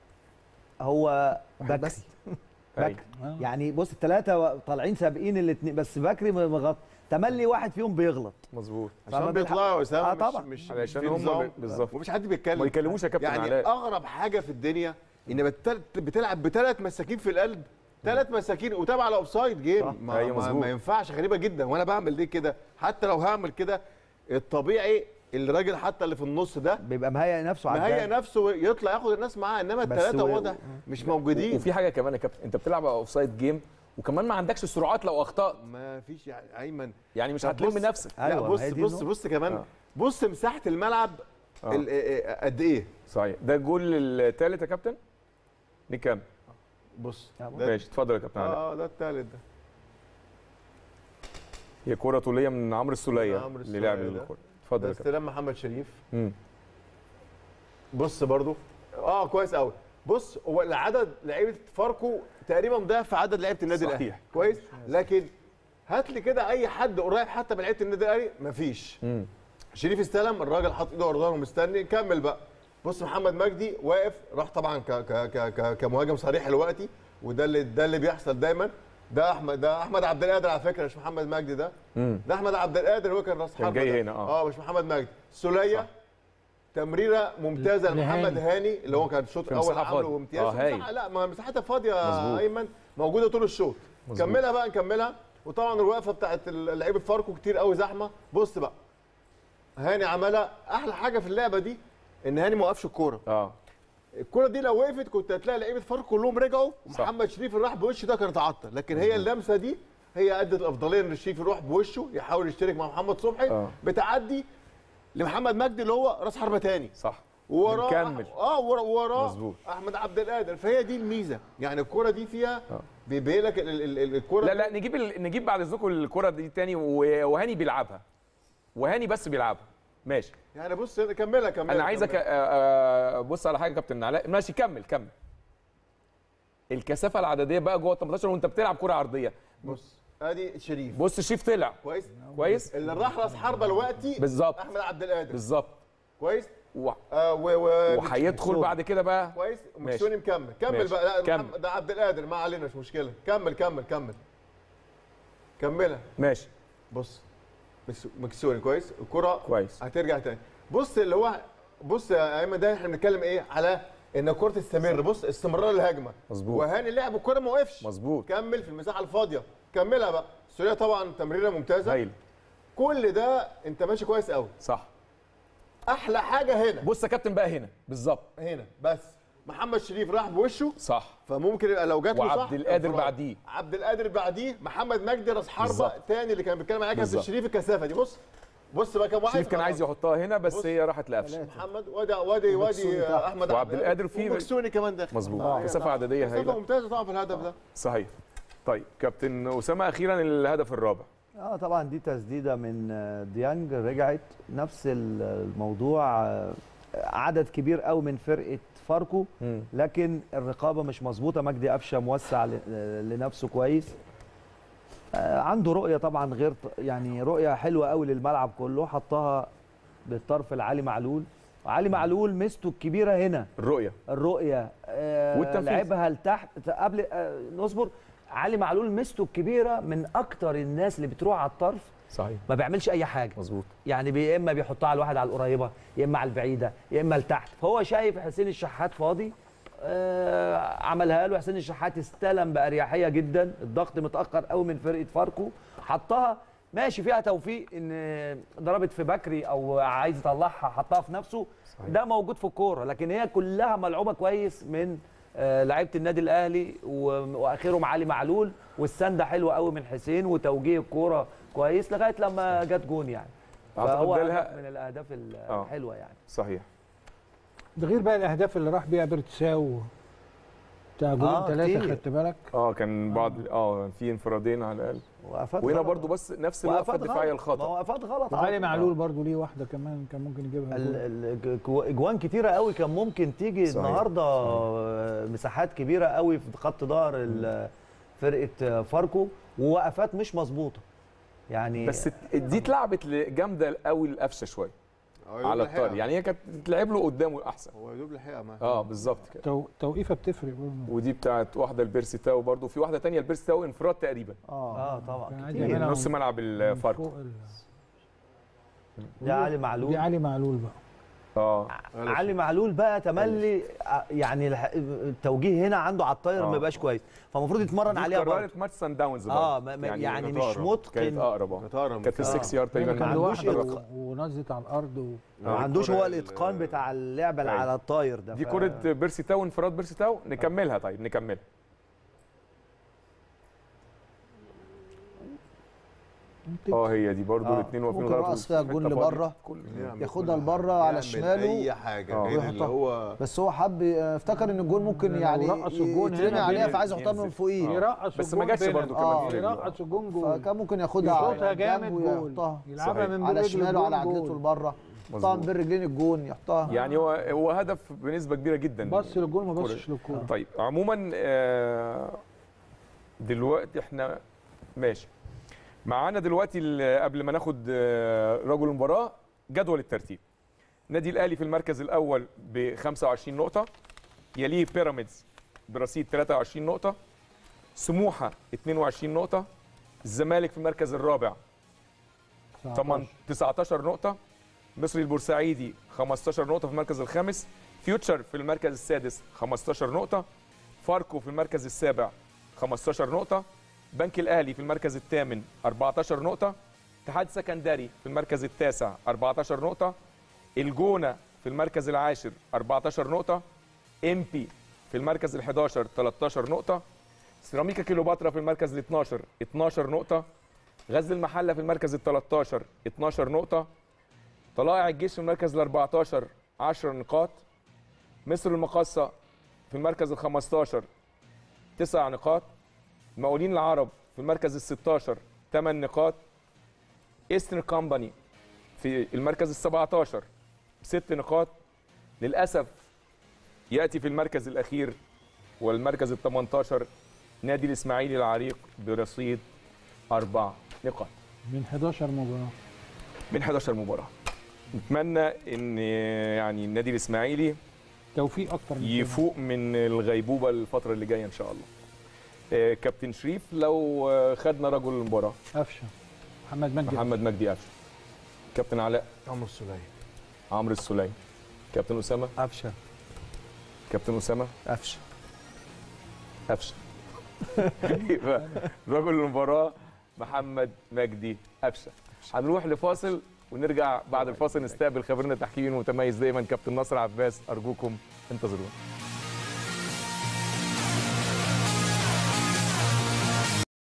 هو بكري بس. ايوه آه. يعني بص الثلاثه طالعين سابقين الاثنين بس بكري مغط تملي واحد فيهم بيغلط مظبوط فما عشان بيلحق- بيطلعوا يا اسامه آه مش- طبعا. مش علشان في هم نظام. ب- بالظبط. ومفيش حد بيتكلم ما يكلموش يا كابتن يعني علاء اغرب حاجه في الدنيا ان بتل- بتلعب بثلاث مساكين في القلب ثلاث مساكين وتابع على اوفسايد صح. جيم ما, أيوة ما, مظبوط. ما ينفعش غريبه جدا وانا بعمل ليه كده حتى لو هعمل كده الطبيعي الراجل حتى اللي في النص ده بيبقى مهيئ نفسه على مهيئ الجاي. نفسه يطلع ياخد الناس معاه انما بس الثلاثه و- واضح مش موجودين وفي حاجه كمان يا كابتن انت بتلعب اوف سايد جيم وكمان ما عندكش سرعات لو اخطات ما فيش يعني ايمن يعني مش طب هتلم بص- نفسك لا أيوة، بص ما هي دي بص النقطة. بص كمان آه. بص مساحه الملعب آه. ال- إيه- إيه- قد ايه صحيح ده الجول الثالث يا كابتن نكمل بص ده ماشي اتفضل يا كابتن علاء اه ده الثالث ده هي كرة طولية من عمرو السولية عمرو اللي لعب السولية ده. الكرة اتفضل ده يا كابتن استلام محمد شريف مم. بص برضو اه كويس قوي بص هو العدد لعيبه فاركو تقريبا ضعف عدد لعيبه النادي صحيح. الاهلي كويس لكن هات لي كده اي حد قريب حتى من لعيبه النادي الاهلي مفيش مم. شريف استلم الراجل حاطط ايده ورا ظهره ومستني كمل بقى بص محمد مجدي واقف راح طبعا ك ك ك ك كمهاجم صريح دلوقتي وده اللي ده اللي بيحصل دايما ده احمد ده احمد عبد القادر على فكره مش محمد مجدي ده مم. ده احمد عبد القادر هو كان راس كان حربة جاي ده. هنا، آه. اه مش محمد مجدي سوليه صح. تمريره ممتازه لهاني. لمحمد هاني اللي هو كان الشوط في الاول مساحة عامله فاضية. امتياز آه، في هايل. مساحة- لا ما مساحتها فاضيه يا مظبوط. ايمن موجوده طول الشوط مظبوط. كملها بقى نكملها وطبعا الوقفه بتاعت لعيبه فاركو كتير قوي زحمه بص بقى هاني عملها احلى حاجه في اللعبه دي ان هاني ما وقفش الكوره اه الكرة دي لو وقفت كنت هتلاقي لعيبه فاركو كلهم رجعوا صح. ومحمد شريف اللي راح بوشه ده كان اتعطل لكن هي اللمسه دي هي ادت الافضليه ان شريف يروح بوشه يحاول يشترك مع محمد صبحي آه. بتعدي لمحمد مجدي اللي هو راس حربه تاني صح وراه بنكمل. اه وراه وراه مظبوط. احمد عبد القادر فهي دي الميزه يعني الكرة دي فيها آه. بيبين لك ال- ال- ال- الكرة لا لا نجيب ال... نجيب بعد اذنكم الكرة دي تاني و- وهاني بيلعبها وهاني بس بيلعبها ماشي يعني بص كملها كملها انا عايزك كملها. آه، آه، بص على حاجه يا كابتن علاء ماشي كمل كمل الكثافه العدديه بقى جوه ال 18 وانت بتلعب كره عرضيه بص ادي شريف بص شريف طلع كويس كويس اللي راح راس حربه دلوقتي بالظبط احمد عبد القادر بالظبط كويس و- آه و و وهيدخل بعد كده بقى كويس ماشي. مكسوني مكمل كمل ماشي. بقى لا كمل. محمد- ده عبد القادر ما علينا مش مشكله كمل كمل كمل كملها ماشي بص مكس- مكسوني كويس الكره كويس هترجع تاني بص اللي هو بص يا ايمن ده احنا بنتكلم ايه على ان الكره تستمر بص استمرار الهجمه مظبوط. وهاني لعب الكره ما وقفش مظبوط كمل في المساحه الفاضيه كملها بقى السوريه طبعا تمريره ممتازه هايل كل ده انت ماشي كويس قوي صح احلى حاجه هنا بص يا كابتن بقى هنا بالظبط هنا بس محمد شريف راح بوشه صح فممكن يبقى لو جات له صح وعبد القادر انفراد. بعديه. عبد القادر بعديه محمد مجدي راس حربه بالظبط. تاني اللي كان بيتكلم عليها كابتن بالظبط. شريف الكثافه دي بص بص بقى كام واحد شريف كان عايز يحطها هنا بس بص. هي راحت لقفشه محمد وادي وادي ومكسوني وادي تحت. احمد وعبد القادر في- ومكسوني كمان داخل مظبوط كثافه عدديه كثافه هايله ممتازه طبعا في الهدف ده صحيح طيب كابتن اسامه اخيرا الهدف الرابع اه طبعا دي تسديده من آه، ديانج رجعت نفس ال- الموضوع آه، عدد كبير قوي من فرقه فاركو مم. لكن الرقابه مش مظبوطه مجدي قفشه موسع ل- لنفسه كويس آه، عنده رؤيه طبعا غير ط- يعني رؤيه حلوه قوي للملعب كله حطها بالطرف لعلي معلول علي معلول ميزته الكبيره هنا الرؤيه الرؤيه آه والتنفيذ. لعبها لتحت قبل آه نصبر علي معلول ميزته الكبيره من اكتر الناس اللي بتروح على الطرف صحيح ما بيعملش اي حاجه مظبوط يعني بي- يا اما بيحطها على الواحد على القريبه يا اما على البعيده يا اما لتحت فهو شايف حسين الشحات فاضي آه عملها له حسين الشحات استلم باريحيه جدا الضغط متاخر قوي من فرقه فاركو حطها ماشي فيها توفيق ان ضربت في بكري او عايز يطلعها حطها في نفسه صحيح. ده موجود في الكوره لكن هي كلها ملعوبه كويس من آه، لعيبه النادي الاهلي و- واخرهم علي معلول والسنده حلوه قوي من حسين وتوجيه الكوره كويس لغايه لما جت جون يعني أعتقد فهو ده هدف لها- من الاهداف ال- آه. الحلوه يعني صحيح ده غير بقى الاهداف اللي راح بيها بيرتساو بتاع جولين آه، ثلاثه كتير. خدت بالك اه كان بعض اه في انفرادين على الاقل وقفات وهنا غلط. برضو بس نفس الوقفه وقفات الدفاعيه غلط. ما الخطا وقفات غلط وعلي على طول. معلول برضو ليه واحده كمان كان ممكن يجيبها ال- جول. ال- جو- اجوان كتيره قوي كان ممكن تيجي صحيح. النهارده آه، مساحات كبيره قوي في خط ظهر ال- فرقه فاركو ووقفات مش مظبوطه يعني بس دي اتلعبت جامده قوي القفشه شويه على الطار يعني هي كانت تلعب له قدامه احسن هو يدوب لحقها معاه اه بالظبط كده تو... توقيفه بتفرق برضه ودي بتاعت واحده لبيرسي تاو برضه في واحده تانية لبيرسي تاو انفراد تقريبا اه كان طبعا عايز كتير. يعملها نص من- ملعب من الفاركو فوق ال- ده علي دي معلول علي معلول بقى اه علي معلول بقى تملي آه، يعني الح- التوجيه هنا عنده على الطاير ما آه. يبقاش كويس فالمفروض يتمرن دي عليها برضه قررت ماتش سان داونز اه برضه. ما- ما- يعني كانت مش أقرب. متقن كانت اقرب اه كانت كانت في آه. 6 يارد هي تقريبا كان ما عندوش لوحده إتقان. و- ونزلت على الارض و... ما عندوش الكرة هو ال- الاتقان بتاع اللعبه اللي أيوة. على الطاير ده دي ف- كرة بيرسي تاو انفراد بيرسي تاو نكملها طيب نكملها اه هي دي برضو آه. الاثنين واقفين ممكن غلط يرقص فيها وفي الجون حتة فاضية. لبره. كل- يعمل ياخدها كل لبره حاجة. على يعمل شماله. اي حاجه آه. غير اللي ويحطها. هو بس هو حب افتكر ان الجون ممكن لو يعني رقص الجون يترمي هنا عليها بين- فعايز يحطها من ينزل. فوقيه يرقص بس ما الجون جاتش بين- برضو آه. كمان في رجله. يرقص الجون جول فكان ممكن ياخدها يشوطها على جامد الجنب جول ويحطها يلعبها صحيح. من على برجله شماله جول على عدلته جول. لبره طبعا مظبوط. بين رجلين الجون يحطها يعني هو هو هدف بنسبه كبيره جدا بص للجول ما كرة. بصش للكوره طيب عموما آه، دلوقتي احنا ماشي معانا دلوقتي ال- قبل ما ناخد آه، رجل المباراه جدول الترتيب النادي الاهلي في المركز الاول ب 25 نقطه يليه بيراميدز برصيد 23 نقطه سموحه 22 نقطه الزمالك في المركز الرابع 8 19 نقطة مصري البورسعيدي 15 نقطة في المركز الخامس فيوتشر في المركز السادس 15 نقطة فاركو في المركز السابع 15 نقطة بنك الأهلي في المركز الثامن 14 نقطة اتحاد سكندري في المركز التاسع 14 نقطة الجونة في المركز العاشر 14 نقطة امبي في المركز ال 11 13 نقطة سيراميكا كيلوباترا في المركز ال 12 12 نقطة غزل المحله في المركز ال 13 12 نقطه طلائع الجيش في المركز ال 14 10 نقاط مصر المقاصه في المركز ال 15 9 نقاط المقاولين العرب في المركز ال 16 8 نقاط ايسترن كومباني في المركز ال 17 6 نقاط للاسف ياتي في المركز الاخير والمركز ال 18 نادي الاسماعيلي العريق برصيد اربع نقاط من 11 مباراه من 11 مباراه نتمنى ان يعني النادي الاسماعيلي توفيق اكتر من كده. يفوق من الغيبوبه الفتره اللي جايه ان شاء الله آه، كابتن شريف لو آه، خدنا رجل المباراه قفشه محمد مجدي محمد مجدي قفشه كابتن علاء عمرو السوليه عمرو السوليه كابتن اسامه قفشه كابتن اسامه قفشه قفشه يبقى رجل المباراه محمد مجدي قفشه هنروح لفاصل ونرجع بعد الفاصل نستقبل خبيرنا التحكيمي المتميز دايما كابتن ناصر عباس ارجوكم انتظرونا